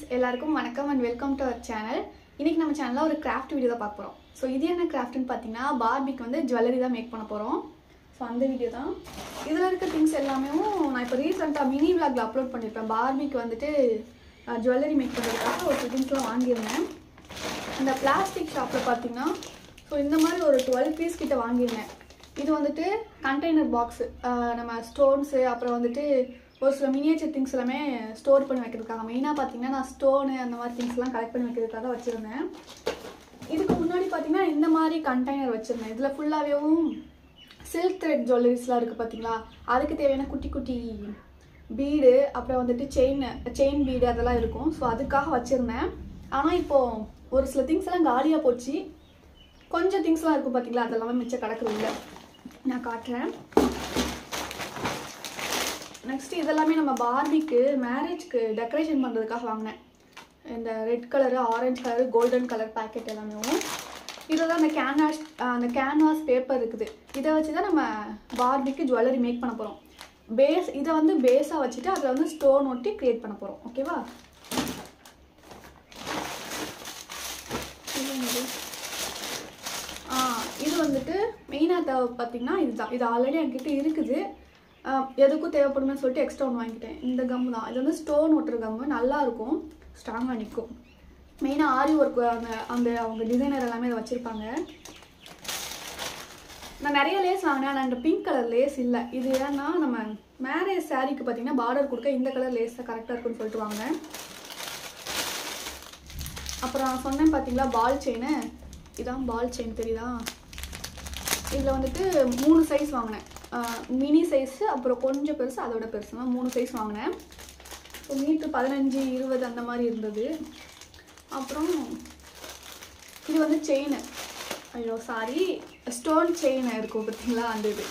எல்லாருக்கும் வணக்கம் and welcome to our channel இன்னைக்கு நம்ம சேனலில் ஒரு கிராஃப்ட் வீடியோ தான் பார்க்க போகிறோம் ஸோ இது என்ன கிராஃப்ட்னு பார்த்தீங்கன்னா பார்பிக்கு வந்து ஜுவல்லரி தான் மேக் பண்ண போகிறோம் ஸோ அந்த வீடியோ தான் இதில் இருக்க திங்ஸ் எல்லாமே நான் இப்போ ரீசெண்டாக மினி விளாக்ல அப்லோட் பண்ணியிருப்பேன் பார்பிக்கு வந்துட்டு ஜுவல்லரி மேக் பண்ணுறதுக்காக ஒரு திங்ஸ்லாம் வாங்கியிருந்தேன் இந்த பிளாஸ்டிக் ஷாப்பில் பார்த்தீங்கன்னா ஸோ இந்த மாதிரி ஒரு டுவெல் பீஸ் கிட்ட வாங்கியிருந்தேன் இது வந்துட்டு கண்டெய்னர் பாக்ஸு நம்ம ஸ்டோன்ஸு அப்புறம் வந்துட்டு ஒரு சில மினியேச்சர் திங்ஸ் எல்லாமே ஸ்டோர் பண்ணி வைக்கிறதுக்காக மெயினாக பார்த்தீங்கன்னா நான் ஸ்டோனு அந்த மாதிரி திங்ஸ்லாம் கலெக்ட் பண்ணி வைக்கிறதுக்காக தான் வச்சுருந்தேன் இதுக்கு முன்னாடி பார்த்தீங்கன்னா இந்த மாதிரி கண்டெய்னர் வச்சுருந்தேன் இதில் ஃபுல்லாகவேவும் சில்க் த்ரெட் ஜுவல்லரிஸ்லாம் இருக்குது பார்த்தீங்களா அதுக்கு தேவையான குட்டி குட்டி பீடு அப்புறம் வந்துட்டு செயின் செயின் பீடு அதெல்லாம் இருக்கும் ஸோ அதுக்காக வச்சுருந்தேன் ஆனால் இப்போது ஒரு சில திங்ஸ் எல்லாம் காலியாக போச்சு கொஞ்சம் திங்ஸ்லாம் இருக்கும் பார்த்தீங்களா அதெல்லாமே மிச்சம் கிடக்குது இல்லை நான் காட்டுறேன் நெக்ஸ்ட் இதெல்லாமே நம்ம பார்பிக்கு மேரேஜ்க்கு டெக்கரேஷன் பண்ணுறதுக்காக வாங்கினேன் இந்த red colour orange colour golden colour packet எல்லாமே இதில் அந்த கேன்வாஸ் அந்த கேன்வாஸ் பேப்பர் இருக்குது இதை வச்சு தான் நம்ம பார்பிக்கு ஜுவல்லரி மேக் பண்ண போகிறோம் பேஸ் இதை வந்து பேஸாக வச்சுட்டு அதில் வந்து ஸ்டோன் ஒட்டி க்ரியேட் பண்ண போகிறோம் ஓகேவா இது என்னது? ஆ, இது வந்துட்டு மெயினாக தேவை பார்த்தீங்கன்னா இதுதான் இது ஆல்ரெடி என்கிட்ட இருக்குது ஆ, எதுக்கும் தேவைப்படுமே சொல்லிட்டு எக்ஸ்ட்ரா ஒன்று வாங்கிட்டேன் இந்த கம் தான் இது வந்து ஸ்டோன் ஒட்டுற கம்மு நல்லா இருக்கும் ஸ்ட்ராங்காக நிற்கும் மெயினாக ஆரி ஒர்க் அந்த அந்த அவங்க டிசைனர் எல்லாமே இதை வச்சுருப்பாங்க நான் நிறைய லேஸ் வாங்கினேன் ஆனால் இந்த பிங்க் கலர் லேஸ் இல்லை இது ஏன்னா நம்ம மேரேஜ் சாரீக்கு பார்த்தீங்கன்னா பார்டர் கொடுக்க இந்த கலர் லேஸ் தான் கரெக்டாக இருக்குன்னு சொல்லிட்டு வாங்கினேன் அப்புறம் நான் சொன்னேன் பார்த்தீங்களா பால் செயின் இதான் பால் செயின் தெரியுதா இதில் வந்துட்டு மூணு சைஸ் வாங்கினேன் மினி சைஸு அப்புறம் கொஞ்சம் பெருசு அதோட பெருசு தான் மூணு சைஸ் வாங்கினேன் ஸோ மீட்ரு பதினஞ்சு இருபது அந்த மாதிரி இருந்தது அப்புறம் இது வந்து செயின் ஐயோ சாரி ஸ்டோன் செயின் இருக்கும் பார்த்தீங்களா அந்த இது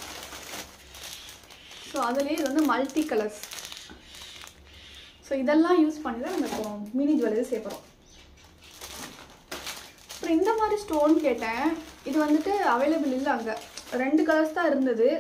ஸோ அதுலேயே இது வந்து மல்டி கலர்ஸ் ஸோ இதெல்லாம் யூஸ் பண்ணி தான் நம்ம இப்போ மினி ஜுவல்லரி சேர்க்குறோம் அப்புறம் இந்த மாதிரி ஸ்டோன் கேட்டேன் இது வந்துட்டு அவைலபிள் இல்லை அங்கே ரெண்டு கலர்ஸ் தான் இருந்தது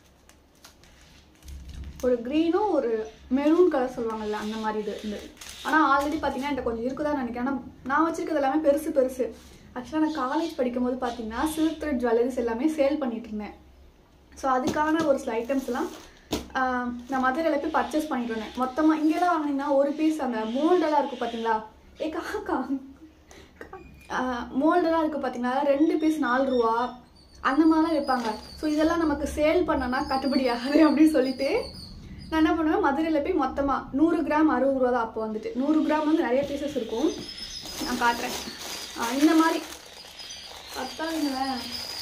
ஒரு க்ரீனும் ஒரு மெரூன் கலர் சொல்லுவாங்கல்ல அந்த மாதிரி இது இருந்தது ஆனால் ஆல்ரெடி பார்த்தீங்கன்னா என்கிட்ட கொஞ்சம் இருக்குதான் நினைக்கிறேன் ஆனால் நான் வச்சிருக்கிறது எல்லாமே பெருசு பெருசு ஆக்சுவலாக நான் காலேஜ் படிக்கும்போது பார்த்தீங்கன்னா சில்க் த்ரெட் ஜுவல்லரிஸ் எல்லாமே சேல் பண்ணிட்டு இருந்தேன் ஸோ அதுக்கான ஒரு சில ஐட்டம்ஸ் எல்லாம் ஆஹ், நான் மதுரையில் போய் பர்ச்சேஸ் பண்ணிட்டு இருந்தேன் மொத்தமாக இங்கெல்லாம் வாங்கினீங்கன்னா ஒரு பீஸ் அந்த மோல்டெல்லாம் இருக்கும் பார்த்தீங்களா ஏ காக்கா மோல்டெல்லாம் இருக்குது பார்த்தீங்கன்னா ரெண்டு பீஸ் நாலு ரூபா அந்த மாதிரிலாம் விற்பாங்க ஸோ இதெல்லாம் நமக்கு சேல் பண்ணனா கட்டுப்படி ஆகாது அப்படின்னு சொல்லிட்டு நான் என்ன பண்ணுவேன் மதுரையில் போய் மொத்தமாக நூறு கிராம் அறுபது ரூபா தான் அப்போ வந்துட்டு நூறு கிராம் வந்து நிறைய பீசஸ் இருக்கும் நான் காட்டுறேன் ஆ, இந்த மாதிரி பத்தாதுங்களேன்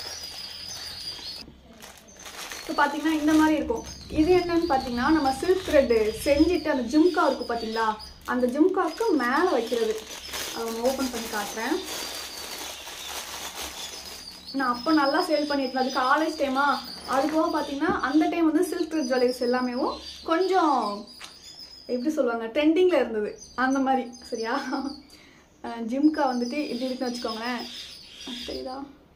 இப்போ பார்த்தீங்கன்னா இந்த மாதிரி இருக்கும் இது என்னன்னு பார்த்தீங்கன்னா நம்ம சில்க் த்ரெட்டு செஞ்சுட்டு அந்த ஜிம்கா இருக்கும் பார்த்தீங்களா அந்த ஜிம்காவுக்கு மேலே வைக்கிறது அதை ஒன்று ஓப்பன் பண்ணி காட்டுறேன் நான் அப்போ நல்லா சேல் பண்ணிட்டு அது காலேஜ் டைமா அது போக பார்த்தீங்கன்னா அந்த டைம் வந்து சில்க் த்ரெட் ஜுவல்லரிஸ் எல்லாமே கொஞ்சம் எப்படி சொல்லுவாங்க ட்ரெண்டிங்கில் இருந்தது அந்த மாதிரி சரியா அஹ் ஜிம்கா வந்துட்டு இப்படி இருக்குன்னு வச்சுக்கோங்களேன் தெரியுதா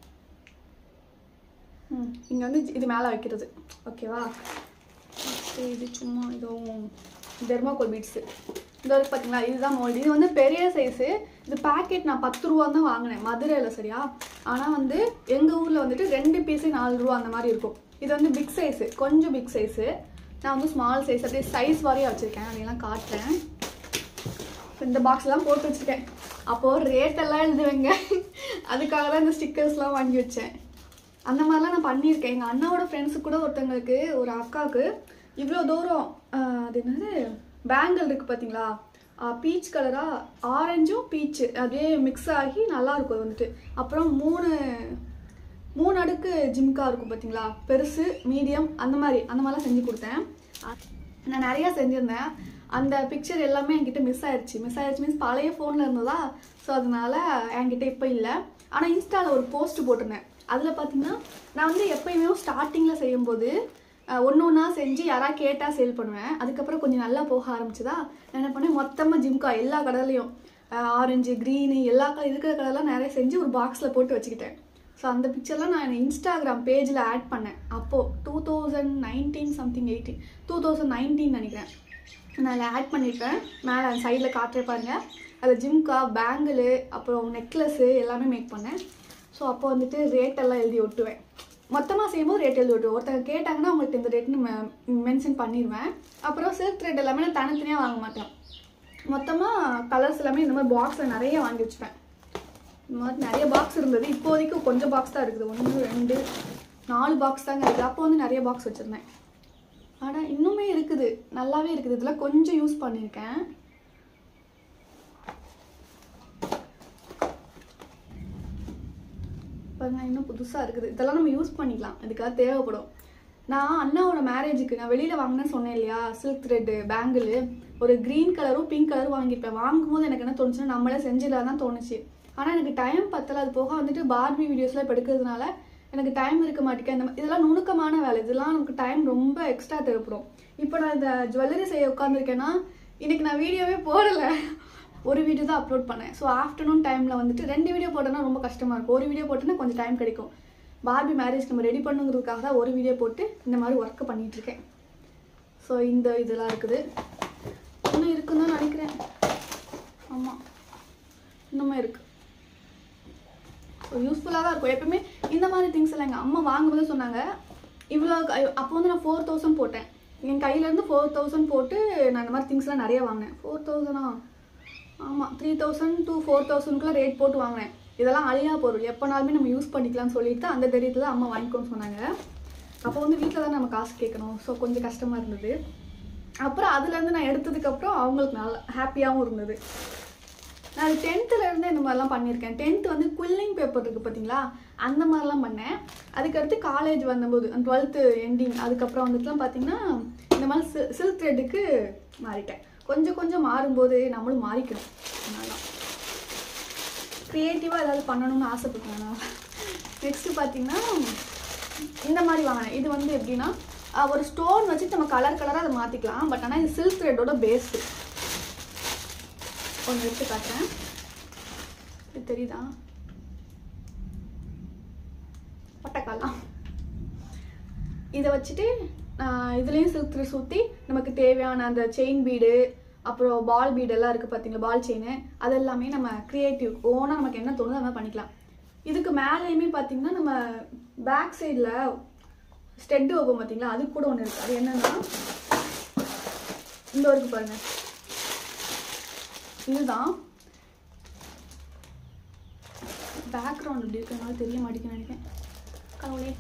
ம் இங்கே வந்து இது மேலே வைக்கிறது ஓகேவா நெக்ஸ்ட்டு இது சும்மா இதுவும் தெர்மாகோல் பீட்ஸு இது வந்து பார்த்தீங்களா இதுதான் மோல்டு இது வந்து பெரிய சைஸு இது பேக்கெட் நான் பத்து ரூபா தான் வாங்கினேன் மதுரையில் சரியா ஆனால் வந்து எங்கள் ஊரில் வந்துட்டு ரெண்டு பீஸு நாலு ரூபா அந்த மாதிரி இருக்கும் இது வந்து பிக் சைஸு கொஞ்சம் பிக் சைஸு நான் வந்து ஸ்மால் சைஸ் அப்படியே சைஸ் வாரியாக வச்சுருக்கேன் அதையெல்லாம் காட்டுறேன் இப்போ இந்த பாக்ஸ்லாம் போட்டு வச்சுருக்கேன் அப்போது ரேட் எல்லாம் எழுதுவேங்க அதுக்காக தான் இந்த ஸ்டிக்கர்ஸ்லாம் வாங்கி வச்சேன் அந்த மாதிரிலாம் நான் பண்ணியிருக்கேன் எங்கள் அண்ணாவோட ஃப்ரெண்ட்ஸுக்கு கூட ஒருத்தங்களுக்கு ஒரு அக்காவுக்கு இவ்வளோ தூரம் ஆஹ், அது என்னது பேங்கிள் இருக்குது பார்த்தீங்களா பீச் கலராக ஆரஞ்சும் பீச்சு அப்படியே மிக்ஸ் ஆகி நல்லா இருக்கும் அது வந்துட்டு அப்புறம் மூணு மூணு அடுக்கு ஜிம்கா இருக்கும் பார்த்தீங்களா பெருசு மீடியம் அந்த மாதிரி அந்த மாதிரிலாம் செஞ்சு கொடுத்தேன் அ- நான் நிறையா செஞ்சுருந்தேன் அந்த பிக்சர் எல்லாமே என்கிட்ட மிஸ் ஆயிடுச்சு மிஸ் ஆயிடுச்சு மீன்ஸ் பழைய ஃபோனில் இருந்ததா ஸோ அதனால என்கிட்ட இப்போ இல்லை ஆனால் இன்ஸ்டாவில் ஒரு போஸ்ட் போட்டிருந்தேன் அதில் பார்த்தீங்கன்னா நான் வந்து எப்பயுமே ஸ்டார்டிங்கில் செய்யும்போது ஒன்று ஒன்றா செஞ்சு யாராவது கேட்டால் சேல் பண்ணுவேன் அதுக்கப்புறம் கொஞ்சம் நல்லா போக ஆரம்பிச்சுதா நான் என்ன பண்ணேன் மொத்தமாக ஜிம்கா எல்லா கலர்லையும் ஆரஞ்சு க்ரீனு எல்லா கலர் இருக்கிற கலர்லாம் நிறைய செஞ்சு ஒரு பாக்ஸில் போட்டு வச்சுக்கிட்டேன் ஸோ அந்த பிக்சர்லாம் நான் இன்ஸ்டாகிராம் பேஜில் ஆட் பண்ணேன் அப்போது two thousand nineteen something eighteen two thousand nineteen நினைக்கிறேன் நான் அதில் ஆட் பண்ணியிருக்கேன் மேலே சைடில் காட்டுறேன் பாருங்க அது ஜிம்கா பேங்கிள் அப்புறம் நெக்லஸ்ஸு எல்லாமே மேக் பண்ணேன் ஸோ அப்போ வந்துட்டு ரேட் எல்லாம் எழுதி ஒட்டுவேன் மொத்தமாக செய்யும்போது ரேட் எழுதி ஒட்டுவேன் ஒருத்தங்க கேட்டாங்கன்னா அவங்களுக்கு இந்த ரேட்னு மென்ஷன் பண்ணிடுவேன் அப்புறம் சில்க் த்ரெட் எல்லாமே நான் தனித்தனியாக வாங்க மாட்டேன் மொத்தமாக கலர்ஸ் எல்லாமே இந்த மாதிரி பாக்ஸில் நிறைய வாங்கி வச்சுப்பேன் இந்த மாதிரி நிறைய பாக்ஸ் இருந்தது இப்போதைக்கு கொஞ்சம் பாக்ஸ் தான் இருக்குது ஒன்று ரெண்டு நாலு பாக்ஸ் தாங்க இருக்குது அப்போ வந்து நிறைய பாக்ஸ் வச்சுருந்தேன் ஆனால் இன்னுமே இருக்குது நல்லாவே இருக்குது இதில் கொஞ்சம் யூஸ் பண்ணியிருக்கேன் பாருங்க இன்னும் புதுசாக இருக்குது இதெல்லாம் நம்ம யூஸ் பண்ணிக்கலாம் இதுக்காக தேவைப்படும் நான் அண்ணாவோட மேரேஜுக்கு நான் வெளியில் வாங்கினேன்னு சொன்னேன் இல்லையா சில்க் த்ரெட்டு பேங்கிள் ஒரு க்ரீன் கலரும் பிங்க் கலரும் வாங்கியிருப்பேன் வாங்கும்போது எனக்கு என்ன தோணுச்சுன்னா நம்மளே செஞ்சிடலாம் தான் தோணுச்சு ஆனால் எனக்கு டைம் பத்தல அது போக வந்துட்டு பார்பி வீடியோஸ்லாம் இப்போ எடுக்கிறதுனால எனக்கு டைம் இருக்க மாட்டேங்க இந்த மா- இதெல்லாம் நுணுக்கமான வேலை இதெல்லாம் நமக்கு டைம் ரொம்ப எக்ஸ்ட்ரா தேவைப்படும் இப்போ நான் இந்த ஜுவல்லரி செய்ய உட்காந்துருக்கேன்னா இன்னைக்கு நான் வீடியோவே போடலை ஒரு வீடியோ தான் அப்லோட் பண்ணேன் ஸோ ஆஃப்டர்நூன் டைமில் வந்துட்டு ரெண்டு வீடியோ போட்டோன்னா ரொம்ப கஷ்டமாக இருக்கும் ஒரு வீடியோ போட்டோன்னா கொஞ்சம் டைம் கிடைக்கும் பார்பி மேரேஜ் நம்ம ரெடி பண்ணுங்கிறதுக்காக தான் ஒரு வீடியோ போட்டு இந்த மாதிரி ஒர்க்கு பண்ணிகிட்ருக்கேன் ஸோ இந்த இதெல்லாம் இருக்குது இன்னும் இருக்குன்னு தான் நினைக்கிறேன் ஆமாம் இன்னுமே இருக்குது ஸோ யூஸ்ஃபுல்லாக தான் இருக்கும் எப்பவுமே இந்த மாதிரி திங்ஸ் எல்லாம் எங்கள் அம்மா வாங்கும்போது சொன்னாங்க இவ்வளோ அப்போ வந்து நான் ஃபோர் தௌசண்ட் போட்டேன் என் கையிலேருந்து ஃபோர் தௌசண்ட் போட்டு நான் இந்த மாதிரி திங்ஸ்லாம் நிறைய வாங்கினேன் ஃபோர் தௌசண்டா ஆமாம் த்ரீ தௌசண்ட் டூ ஃபோர் தௌசண்ட்குள்ளே ரேட் போட்டு வாங்கினேன் இதெல்லாம் அழியா பொருள் எப்போனாலுமே நம்ம யூஸ் பண்ணிக்கலாம்னு சொல்லிட்டு அந்த தைரியத்தில் அம்மா வாங்கிக்கோன்னு சொன்னாங்க அப்போ வந்து வீட்டில் தான் நம்ம காசு கேட்கணும் ஸோ கொஞ்சம் கஷ்டமாக இருந்தது அப்புறம் அதுலேருந்து நான் எடுத்ததுக்கப்புறம் அவங்களுக்கு நல்லா ஹாப்பியாகவும் இருந்தது நான் அது டென்த்தில் இருந்து இந்த மாதிரிலாம் பண்ணியிருக்கேன் டென்த் வந்து குல்லிங் பேப்பர் இருக்குது பார்த்தீங்களா அந்த மாதிரிலாம் பண்ணேன் அதுக்கடுத்து காலேஜ் வந்தபோது டுவெல்த்து எண்டிங் அதுக்கப்புறம் வந்துட்டுலாம் பார்த்தீங்கன்னா இந்த மாதிரி சி சில்க் த்ரெட்டுக்கு மாறிட்டேன் கொஞ்சம் கொஞ்சம் மாறும்போது நம்மளும் மாறிக்கணும் அதனால க்ரியேட்டிவாக ஏதாவது பண்ணணும்னு ஆசைப்பட்டேன் நான் நெக்ஸ்ட்டு பார்த்தீங்கன்னா இந்த மாதிரி வாங்கினேன் இது வந்து எப்படின்னா அஹ், ஒரு ஸ்டோன் வச்சு நம்ம கலர் கலராக அதை மாற்றிக்கலாம் பட் ஆனால் இது சில்க் த்ரெட்டோட பேஸு ஒன்று எடுத்து காட்டுறேன் இது தெரியுதா பட்டக்காலாம் இதை வச்சுட்டு ஆஹ், இதுலேயும் சில்க் த்ரெட் சுற்றி நமக்கு தேவையான அந்த செயின் பீடு அப்புறம் பால் பீடு எல்லாம் இருக்குது பார்த்தீங்களா பால் செயின் அதெல்லாமே நம்ம க்ரியேட்டிவ் ஓனாக நமக்கு என்ன தோணுதோ அது மாதிரி பண்ணிக்கலாம் இதுக்கு மேலேயுமே பார்த்தீங்கன்னா நம்ம பேக் சைடில் ஸ்டெட்டு வைப்போம் பார்த்தீங்களா அது கூட ஒன்று இருக்குது அது என்னன்னா இந்த இருக்கு பாருங்க இதுதான் பேக்ரவுண்ட் இப்படி இருக்கிறதுனால தெரிய மாட்டேங்குன்னு நினைக்கிறேன் கடவுளே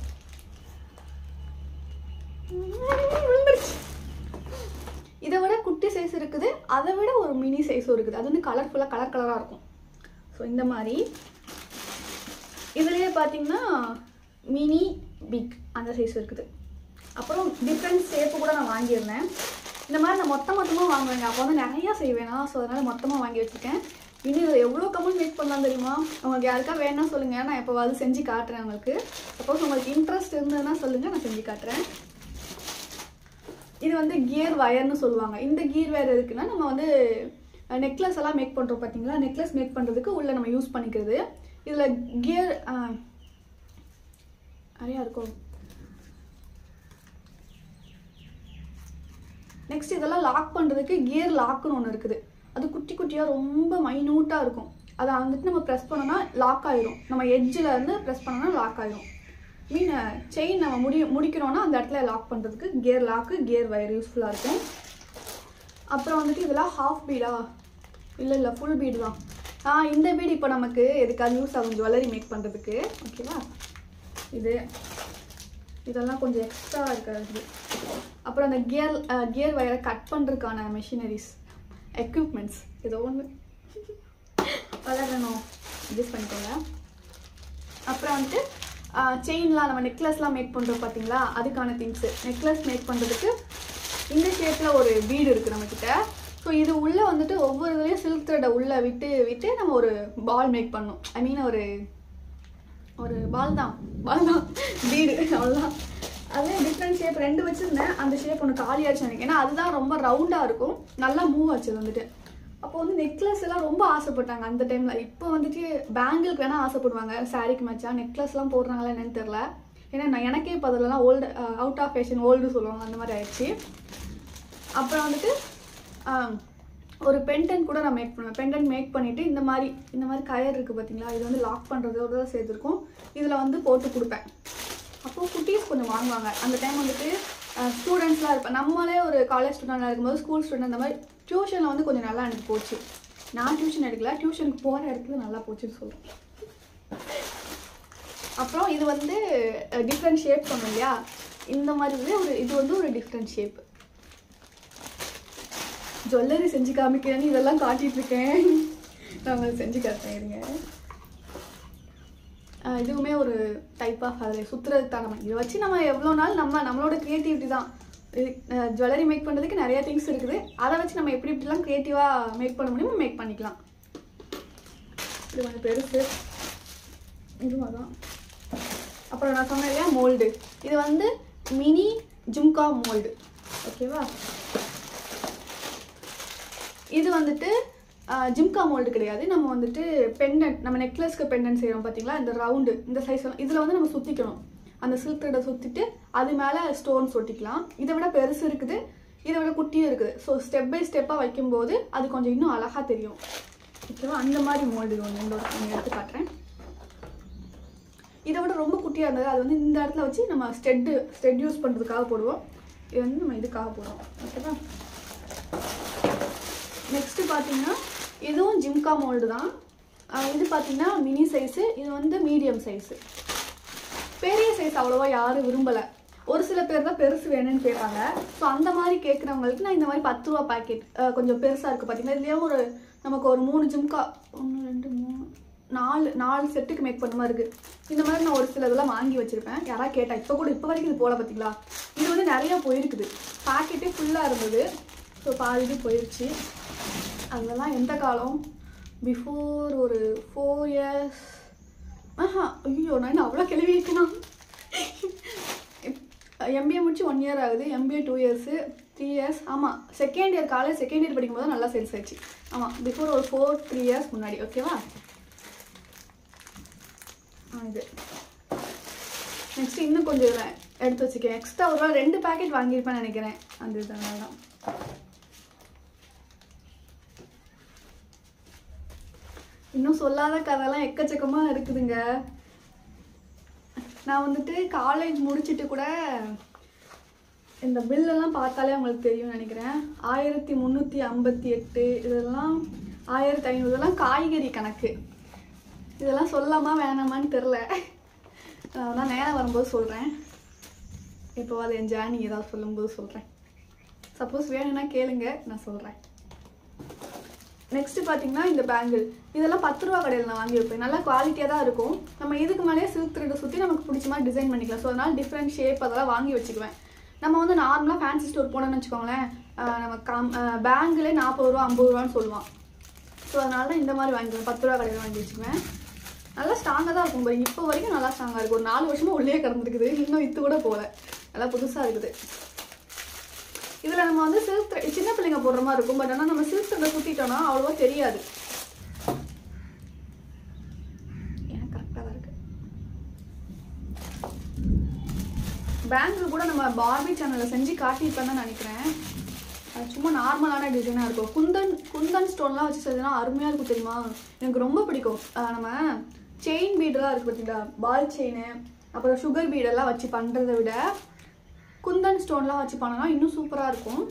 விழுந்துருச்சு இதை விட குட்டி சைஸ் இருக்குது அதை விட ஒரு மினி சைஸும் இருக்குது அது வந்து கலர்ஃபுல்லாக கலர் கலராக இருக்கும் ஸோ இந்த மாதிரி இதுலேயே பார்த்தீங்கன்னா மினி பிக் அந்த சைஸ் இருக்குது அப்புறம் டிஃப்ரெண்ட் ஷேப்பு கூட நான் வாங்கியிருந்தேன் இந்த மாதிரி நான் மொத்த மொத்தமாக வாங்குவேங்க அப்போ வந்து நிறையா செய்வேனா ஸோ அதனால் மொத்தமாக வாங்கி வச்சுருக்கேன் இன்னும் இதில் எவ்வளோ கமெண்ட் மேக் பண்ணலாம் தெரியுமா உங்களுக்கு யாருக்கா வேணா சொல்லுங்கள் நான் எப்போவாது செஞ்சு காட்டுறேன் உங்களுக்கு சப்போஸ் உங்களுக்கு இன்ட்ரெஸ்ட் இருந்ததுன்னா சொல்லுங்கள் நான் செஞ்சு காட்டுறேன் இது வந்து கியர் வயர்னு சொல்லுவாங்க இந்த கியர் வயர் எதுக்குன்னா நம்ம வந்து நெக்லஸ் எல்லாம் மேக் பண்ணுறோம் பார்த்தீங்களா நெக்லஸ் மேக் பண்ணுறதுக்கு உள்ள நம்ம யூஸ் பண்ணிக்கிறது இதில் கியர் நிறையா இருக்கும் நெக்ஸ்ட் இதெல்லாம் லாக் பண்ணுறதுக்கு கியர் லாக்குன்னு ஒன்று இருக்குது அது குட்டி குட்டியாக ரொம்ப மைனூட்டாக இருக்கும் அதை வந்துட்டு நம்ம ப்ரெஸ் பண்ணோம்னா லாக் ஆயிரும் நம்ம எட்ஜில் இருந்து ப்ரெஸ் பண்ணோம்னா லாக் ஆயிரும் மீன் செயின் நம்ம முடி முடிக்கிறோம்னா அந்த இடத்துல லாக் பண்ணுறதுக்கு கியர் லாக்கு கியர் வயர் யூஸ்ஃபுல்லாக இருக்கும் அப்புறம் வந்துட்டு இதெல்லாம் ஹாஃப் பீடா இல்லை இல்லை ஃபுல் பீடு தான் ஆ இந்த பீடு இப்போ நமக்கு எதுக்காவது யூஸ் ஆகும் ஜுவல்லரி மேக் பண்ணுறதுக்கு ஓகேவா இது இதெல்லாம் கொஞ்சம் எக்ஸ்ட்ரா இருக்கிறது அப்புறம் அந்த கியர் கியர் வயரை கட் பண்ணுறதுக்கான மெஷினரிஸ் எக்யூப்மெண்ட்ஸ் ஏதோ ஒன்று வளரணும் அட்ஜஸ்ட் பண்ணிக்கோங்க அப்புறம் வந்துட்டு செயின்லாம் நம்ம நெக்லஸ்லாம் மேக் பண்ணுறோம் பார்த்தீங்களா அதுக்கான திங்ஸு நெக்லஸ் மேக் பண்ணுறதுக்கு இந்த ஷேப்பில் ஒரு பீடு இருக்குது நம்மக்கிட்ட ஸோ இது உள்ளே வந்துட்டு ஒவ்வொரு இதுலேயும் சில்க் த்ரெட்டை உள்ளே விட்டு விட்டு நம்ம ஒரு பால் மேக் பண்ணோம் ஐ மீன் ஒரு ஒரு பால் தான் பால் தான் பீடு அவ்வளோதான் அதே டிஃப்ரெண்ட் ஷேப் ரெண்டு வச்சுருந்தேன் அந்த ஷேப் ஒன்று காலியாச்சு எனக்கு ஏன்னா அதுதான் ரொம்ப ரவுண்டாக இருக்கும் நல்லா மூவ் ஆச்சு அது வந்துட்டு அப்போ வந்து நெக்லஸ் எல்லாம் ரொம்ப ஆசைப்பட்டாங்க அந்த டைமில் இப்போ வந்துட்டு பேங்கிளுக்கு வேணால் ஆசைப்படுவாங்க சாரீக்கு மேட்சா நெக்லஸ்லாம் போடுறாங்களா என்னன்னு தெரில ஏன்னா நான் எனக்கே இப்போ அதிலலாம் old out of fashion old சொல்லுவாங்க அந்த மாதிரி ஆயிடுச்சு அப்புறம் வந்துட்டு ஆம், ஒரு பெண்டன்ட் கூட நான் மேக் பண்ணுவேன் பெண்டன்ட் மேக் பண்ணிவிட்டு இந்த மாதிரி இந்த மாதிரி கயர் இருக்குது பார்த்தீங்களா இது வந்து லாக் பண்ணுறதோட தான் சேர்த்துருக்கோம் இதில் வந்து போட்டு கொடுப்பேன் அப்போ குட்டீஸ் கொஞ்சம் வாங்குவாங்க அந்த டைம் வந்துட்டு ஸ்டூடெண்ட்ஸ்லாம் இருப்பேன் நம்மளே ஒரு காலேஜ் ஸ்டூடெண்டாக இருக்கும்போது ஸ்கூல் ஸ்டூடெண்ட் அந்த மாதிரி டியூஷனில் வந்து கொஞ்சம் நல்லா எனக்கு போச்சு நான் டியூஷன் எடுக்கல டியூஷனுக்கு போகிற இடத்துல நல்லா போச்சுன்னு சொல்கிறேன் அப்புறம் இது வந்து டிஃப்ரெண்ட் ஷேப் சொன்னோம் இல்லையா இந்த மாதிரி வந்து ஒரு இது வந்து ஒரு டிஃப்ரெண்ட் ஷேப் ஜுவல்லரி செஞ்சு காமிக்கிறேன்னு இதெல்லாம் காட்டிட்டு இருக்கேன் நான் உங்களுக்கு செஞ்சு காட்டுறேன் இருங்க ஆஹ் இதுவுமே ஒரு டைப் ஆஃப் அதில் சுற்றுறதுக்கு தான் நம்ம இதை வச்சு நம்ம எவ்வளோ நாள் நம்ம நம்மளோட க்ரியேட்டிவிட்டி தான் ஜுவல்லரி மேக் பண்ணுறதுக்கு நிறைய திங்ஸ் இருக்குது அதை வச்சு நம்ம எப்படி எப்படிலாம் க்ரியேட்டிவாக மேக் பண்ண முடியுமோ மேக் பண்ணிக்கலாம் இது கொஞ்சம் பெருசு இதுவும் அதான் அப்புறம் நான் சொன்னேன் இல்லையா மோல்டு இது வந்து மினி ஜும்கா மோல்டு ஓகேவா இது வந்துட்டு ஆஹ், ஜிம்கா மோல்டு கிடையாது நம்ம வந்துட்டு பெண்டன்ட் நம்ம நெக்லஸ்க்கு பெண்டன்ட் செய்கிறோம் பார்த்தீங்களா இந்த ரவுண்டு இந்த சைஸ் இதில் வந்து நம்ம சுற்றிக்கணும் அந்த சில்க் த்ரெட்டை சுற்றிட்டு அது மேலே ஸ்டோன்ஸ் ஒட்டிக்கலாம் இதை விட பெருசு இருக்குது இதை விட குட்டியும் இருக்குது ஸோ ஸ்டெப் பை ஸ்டெப்பாக வைக்கும்போது அது கொஞ்சம் இன்னும் அழகாக தெரியும் ஓகேவா அந்த மாதிரி மோல்டு இது ஒன்று இதோட நான் எடுத்து காட்டுறேன் இதை விட ரொம்ப குட்டியாக இருந்தது அது வந்து இந்த இடத்துல வச்சு நம்ம ஸ்டெட்டு ஸ்டெட் யூஸ் பண்ணுறதுக்காக போடுவோம் இது வந்து நம்ம இதுக்காக போடுவோம் ஓகேவா நெக்ஸ்ட்டு பார்த்தீங்கன்னா இதுவும் ஜிம்கா மோல்டு தான் ஆஹ் இது பார்த்தீங்கன்னா மினி சைஸு இது வந்து மீடியம் சைஸு பெரிய சைஸ் அவ்வளோவா யாரும் விரும்பலை ஒரு சில பேர் தான் பெருசு வேணும்னு கேட்பாங்க ஸோ அந்த மாதிரி கேட்குறவங்களுக்கு நான் இந்த மாதிரி பத்து ரூபா பாக்கெட் கொஞ்சம் பெருசாக இருக்குது பார்த்தீங்கன்னா இதுலேயே ஒரு நமக்கு ஒரு மூணு ஜிம்கா ஒன்று ரெண்டு மூணு நாலு நாலு செட்டுக்கு மேக் பண்ண மாதிரி இருக்குது இந்த மாதிரி நான் ஒரு சில இதெல்லாம் வாங்கி வச்சுருப்பேன் யாராவது கேட்டா இப்போ கூட இப்போ வரைக்கும் இது போல பார்த்தீங்களா இது வந்து நிறையா போயிருக்குது பாக்கெட்டே ஃபுல்லாக இருந்தது ஸோ பாதி இது போயிடுச்சு அதெல்லாம் எந்த காலம் பிஃபோர் ஒரு ஃபோர் இயர்ஸ் ஆஹா ஐயோ நான் என்ன அவ்வளோ கிளவி இருக்கணும் எம்பிஏ முடிச்சு ஒன் இயர் ஆகுது MBA two years three years ஆமாம் second year college second year படிக்கும்போது தான் நல்லா சேல்ஸ் ஆச்சு ஆமாம் பிஃபோர் ஒரு ஃபோர் த்ரீ இயர்ஸ் முன்னாடி ஓகேவா ஆ இது நெக்ஸ்ட் இன்னும் கொஞ்சம் இதில் எடுத்து வச்சுக்கேன் எக்ஸ்ட்ரா ஒரு ரூபா ரெண்டு பேக்கெட் வாங்கியிருப்பேன்னு நினைக்கிறேன் அந்த இதனால தான் இன்னும் சொல்லாத கதைலாம் எக்கச்சக்கமாக இருக்குதுங்க நான் வந்துட்டு காலேஜ் முடிச்சுட்டு கூட இந்த பில்லெல்லாம் பார்த்தாலே உங்களுக்கு தெரியும்னு நினைக்கிறேன் ஆயிரத்தி முந்நூற்றி ஐம்பத்தி எட்டு இதெல்லாம் ஆயிரத்தி ஐநூறு இதெல்லாம் காய்கறி கணக்கு இதெல்லாம் சொல்லாமா வேணாமான்னு தெரில நான் நேரம் வரும்போது சொல்கிறேன் இப்போ அது என் ஜேர்னி ஏதாவது சொல்லும்போது சொல்கிறேன் சப்போஸ் வேணும்னா கேளுங்க நான் சொல்கிறேன் நெக்ஸ்ட் பார்த்தீங்கன்னா இந்த பேங்கிள் இதெல்லாம் பத்து ரூபா கடையில் நான் வாங்கி வைப்பேன் நல்லா குவாலிட்டியாக தான் இருக்கும் நம்ம இதுக்கு மேலேயே சில்க் த்ரெட்டை சுற்றி நமக்கு பிடிச்ச மாதிரி டிசைன் பண்ணிக்கலாம் ஸோ அதனால் டிஃப்ரெண்ட் ஷேப் அதெல்லாம் வாங்கி வச்சுக்குவேன் நம்ம வந்து நார்மலாக ஃபேன்சி ஸ்டோர் போனோம்னு வச்சுக்கோங்களேன் ஆஹ் நம்ம கம் பேங்கிலே நாற்பது ரூபா ஐம்பது ரூபான்னு சொல்லுவான் ஸோ அதனால தான் இந்த மாதிரி வாங்கிக்குவேன் பத்து ரூபா கடையில் வாங்கி வச்சுக்குவேன் நல்லா ஸ்ட்ராங்காக தான் இருக்கும் பாருங்க இப்போ வரைக்கும் நல்லா ஸ்ட்ராங்காக இருக்குது ஒரு நாலு வருஷமா உள்ளே கிடந்துருக்குது இன்னும் இத்து கூட போகல நல்லா புதுசாக இருக்குது இதில் நம்ம வந்து சில்க் த்ரெட் சின்ன பிள்ளைங்க போடுற மாதிரி இருக்கும் பட் ஆனால் நம்ம சில்க் த்ரெட்டை சுற்றிட்டோம்னா அவ்வளோவா தெரியாது ஏன் கரெக்டாக தான் இருக்கு பேங்கிள் கூட நம்ம பார்பி சேனலில் செஞ்சு காட்டியிருப்பேன் தான் நினைக்கிறேன் அது சும்மா நார்மலான டிசைனாக இருக்கும் குந்தன் குந்தன் ஸ்டோன்லாம் வச்சு செஞ்சோன்னா அருமையாக இருக்கும் தெரியுமா எனக்கு ரொம்ப பிடிக்கும் ஆஹ் நம்ம செயின் பீடெல்லாம் இருக்குது பார்த்தீங்களா பால் செயின் அப்புறம் சுகர் பீடெல்லாம் வச்சு பண்ணுறதை விட குந்தன் ஸ்டோன்லாம் வச்சு பண்ணோம்னா இன்னும் சூப்பராக இருக்கும்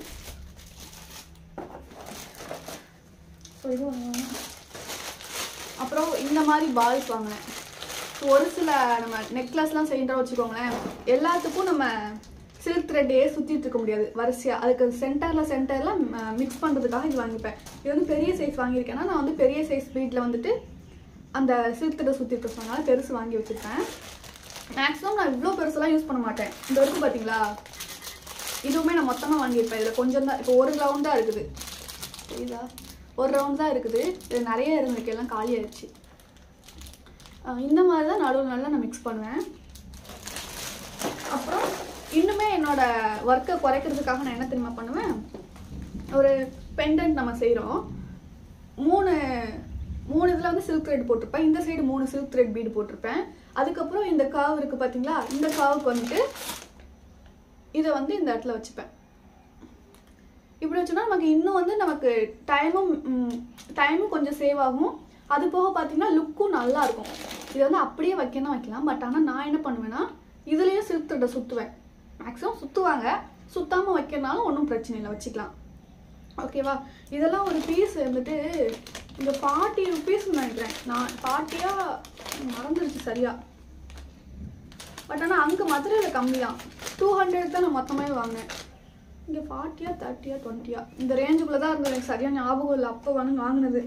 ஸோ இது ஒன்று அப்புறம் இந்த மாதிரி பால்ஸ் வாங்கினேன் ஸோ ஒரு சில நம்ம நெக்லஸ்லாம் செய்கிறோம் வச்சுக்கோங்களேன் எல்லாத்துக்கும் நம்ம சில்க் த்ரெட்டே சுற்றிட்டு இருக்க முடியாது வரிசையாக அதுக்கு சென்டரில் சென்டரில் மிக்ஸ் பண்ணுறதுக்காக இது வாங்கிப்பேன் இது வந்து பெரிய சைஸ் வாங்கியிருக்கேன்னா நான் வந்து பெரிய சைஸ் பீட்டில் வந்துட்டு அந்த சில்க் த்ரெட்டை சுற்றிட்டு சொன்னால பெருசு வாங்கி வச்சுருப்பேன் மேக்ஸிமம் நான் இவ்வளோ பெருசெல்லாம் யூஸ் பண்ண மாட்டேன் இந்த வரைக்கும் பார்த்தீங்களா இதுவுமே நான் மொத்தமாக வாங்கியிருப்பேன் இதில் கொஞ்சம் தான் இப்போ ஒரு ரவுண்ட் தான் இருக்குது புரியுதா ஒரு ரவுண்ட் தான் இருக்குது இது நிறைய இருந்திருக்கு எல்லாம் காலி ஆயிடுச்சு ஆஹ் இந்த மாதிரி தான் நடுவில் நல்லா நான் மிக்ஸ் பண்ணுவேன் அப்புறம் இன்னுமே என்னோட ஒர்க்கை குறைக்கிறதுக்காக நான் என்ன தெரியுமா பண்ணுவேன் ஒரு பெண்டன்ட் நம்ம செய்கிறோம் மூணு மூணு இதில் வந்து சில்க் த்ரெட் போட்டிருப்பேன் இந்த சைடு மூணு சில்க் த்ரெட் பீடு போட்டிருப்பேன் அதுக்கப்புறம் இந்த காவு இருக்குது பார்த்தீங்களா இந்த காவுக்கு வந்துட்டு இதை வந்து இந்த இடத்துல வச்சுப்பேன் இப்படி வச்சோம்னா நமக்கு இன்னும் வந்து நமக்கு டைமும் டைமும் கொஞ்சம் சேவ் ஆகும் அது போக பார்த்தீங்கன்னா லுக்கும் நல்லா இருக்கும் இது வந்து அப்படியே வைக்கணும் வைக்கலாம் பட் ஆனால் நான் என்ன பண்ணுவேன்னா இதுலேயும் சில்க் த்ரெட்டை சுற்றுவேன் மேக்ஸிமம் சுற்றுவாங்க சுத்தாமல் வைக்கிறனாலும் ஒன்றும் பிரச்சனை இல்லை வச்சுக்கலாம் ஓகேவா இதெல்லாம் ஒரு பீஸ் வந்துட்டு இந்த ஃபார்ட்டி ருபீஸ் நினைக்கிறேன் நான் ஃபார்ட்டியாக மறந்துருச்சு சரியா பட் ஆனால் அங்கே மதுரையில் கம்மி தான் டூ ஹண்ட்ரட் தான் நான் மொத்தமாகவே வாங்கினேன் இங்கே ஃபார்ட்டியா தேர்ட்டியா டுவெண்ட்டியா இந்த ரேஞ்சுக்குள்ளே தான் இருந்தது எனக்கு சரியாக ஞாபகம் இல்லை அப்போ வந்து வாங்கினது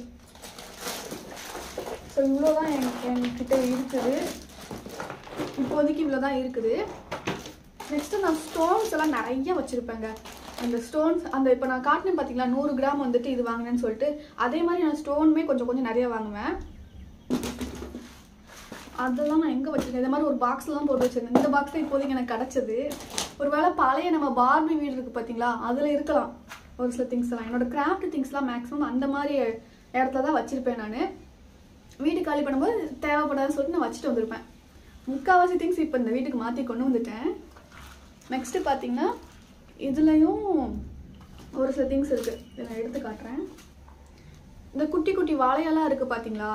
ஸோ இவ்வளோ தான் என் என்கிட்ட இருக்குது இப்போதைக்கு இவ்வளோ தான் இருக்குது நெக்ஸ்ட்டு நான் ஸ்டோன்ஸ் எல்லாம் நிறைய வச்சுருப்பேங்க அந்த ஸ்டோன்ஸ் அந்த இப்போ நான் காட்டினேன் பார்த்தீங்களா நூறு கிராம் வந்துட்டு இது வாங்கினேன்னு சொல்லிட்டு அதே மாதிரி நான் ஸ்டோனுமே கொஞ்சம் கொஞ்சம் நிறைய வாங்குவேன் அதெல்லாம் நான் எங்கே வச்சிருக்கேன் இந்த மாதிரி ஒரு பாக்ஸில் தான் போட்டு வச்சிருக்கேன் இந்த பாக்ஸ் தான் இப்போதைக்கு எனக்கு கிடச்சது ஒருவேளை பழைய நம்ம பார்பி வீடு இருக்குது பார்த்தீங்களா அதில் இருக்கலாம் ஒரு சில திங்ஸ் எல்லாம் என்னோட கிராஃப்ட் திங்ஸ்லாம் மேக்ஸிமம் அந்த மாதிரி இடத்துல தான் வச்சுருப்பேன் நான் வீடு காலி பண்ணும்போது தேவைப்படாதுன்னு சொல்லிட்டு நான் வச்சுட்டு வந்திருப்பேன் முக்கால்வாசி திங்ஸ் இப்போ இந்த வீட்டுக்கு மாற்றி கொண்டு வந்துட்டேன் நெக்ஸ்ட்டு பார்த்தீங்கன்னா இதுலேயும் ஒரு சில திங்ஸ் இருக்குது இதை நான் எடுத்து காட்டுறேன் இந்த குட்டி குட்டி வாழையெல்லாம் இருக்குது பார்த்தீங்களா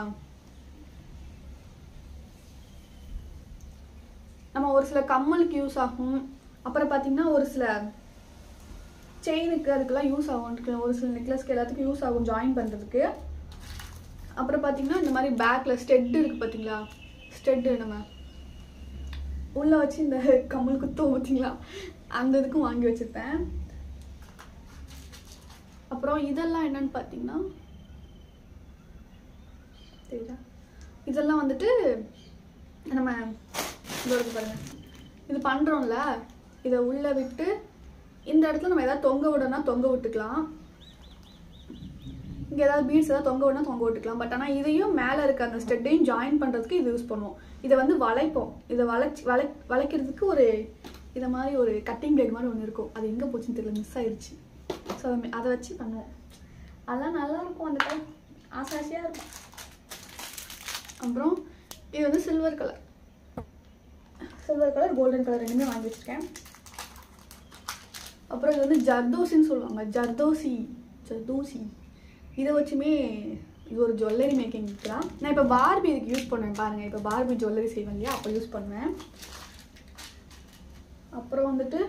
நம்ம ஒரு சில கம்மலுக்கு யூஸ் ஆகும் அப்புறம் பார்த்தீங்கன்னா ஒரு சில செயினுக்கு அதுக்கெல்லாம் யூஸ் ஆகும் இருக்கு. ஒரு சில நெக்லஸ்க்கு எல்லாத்துக்கும் யூஸ் ஆகும் ஜாயின் பண்ணுறதுக்கு அப்புறம் பார்த்தீங்கன்னா இந்த மாதிரி பேக்கில் ஸ்டெட் இருக்குது பார்த்தீங்களா ஸ்டெட்டு நம்ம உள்ளே வச்சு இந்த கம்மல் குத்தம் பார்த்தீங்களா அந்த இதுக்கும் வாங்கி வச்சுருப்பேன் அப்புறம் இதெல்லாம் என்னன்னு பார்த்தீங்கன்னா தெரியுதா இதெல்லாம் வந்துட்டு நம்ம இதோ இருக்கு பாருங்க இது பண்ணுறோம்ல இதை உள்ளே விட்டு இந்த இடத்துல நம்ம எதாவது தொங்க விடனா தொங்க விட்டுக்கலாம் இங்கே ஏதாவது பீட்ஸ் ஏதாவது தொங்க விடனா தொங்க விட்டுக்கலாம் பட் ஆனால் இதையும் மேலே இருக்க அந்த ஸ்டெட்டையும் ஜாயின் பண்ணுறதுக்கு இது யூஸ் பண்ணுவோம் இதை வந்து வளைப்போம் இதை வளைச்சி வளை வளைக்கிறதுக்கு ஒரு இதை மாதிரி ஒரு கட்டிங் பிளேட் மாதிரி ஒன்று இருக்கும் அது எங்கே போச்சுன்னு தெரியல மிஸ் ஆயிடுச்சு ஸோ அதை வச்சு பண்ணுவோம் அதெல்லாம் நல்லா இருக்கும் அந்த டைம் ஆசை ஆசையாக இருக்கும் அப்புறம் இது வந்து silver colour silver colour golden colour ரெண்டுமே வாங்கி வச்சிருக்கேன் அப்புறம் இது வந்து ஜர்தோசின்னு சொல்லுவாங்க ஜர்தோசி ஜர்தோசி இதை வச்சுமே இது ஒரு ஜுவல்லரி மேக்கிங் தான் நான் இப்போ பார்பி இதுக்கு யூஸ் பண்ணுவேன் பாருங்கள் இப்போ பார்பி ஜுவல்லரி செய்வேன் இல்லையா அப்போ யூஸ் பண்ணுவேன் அப்புறம் வந்துட்டு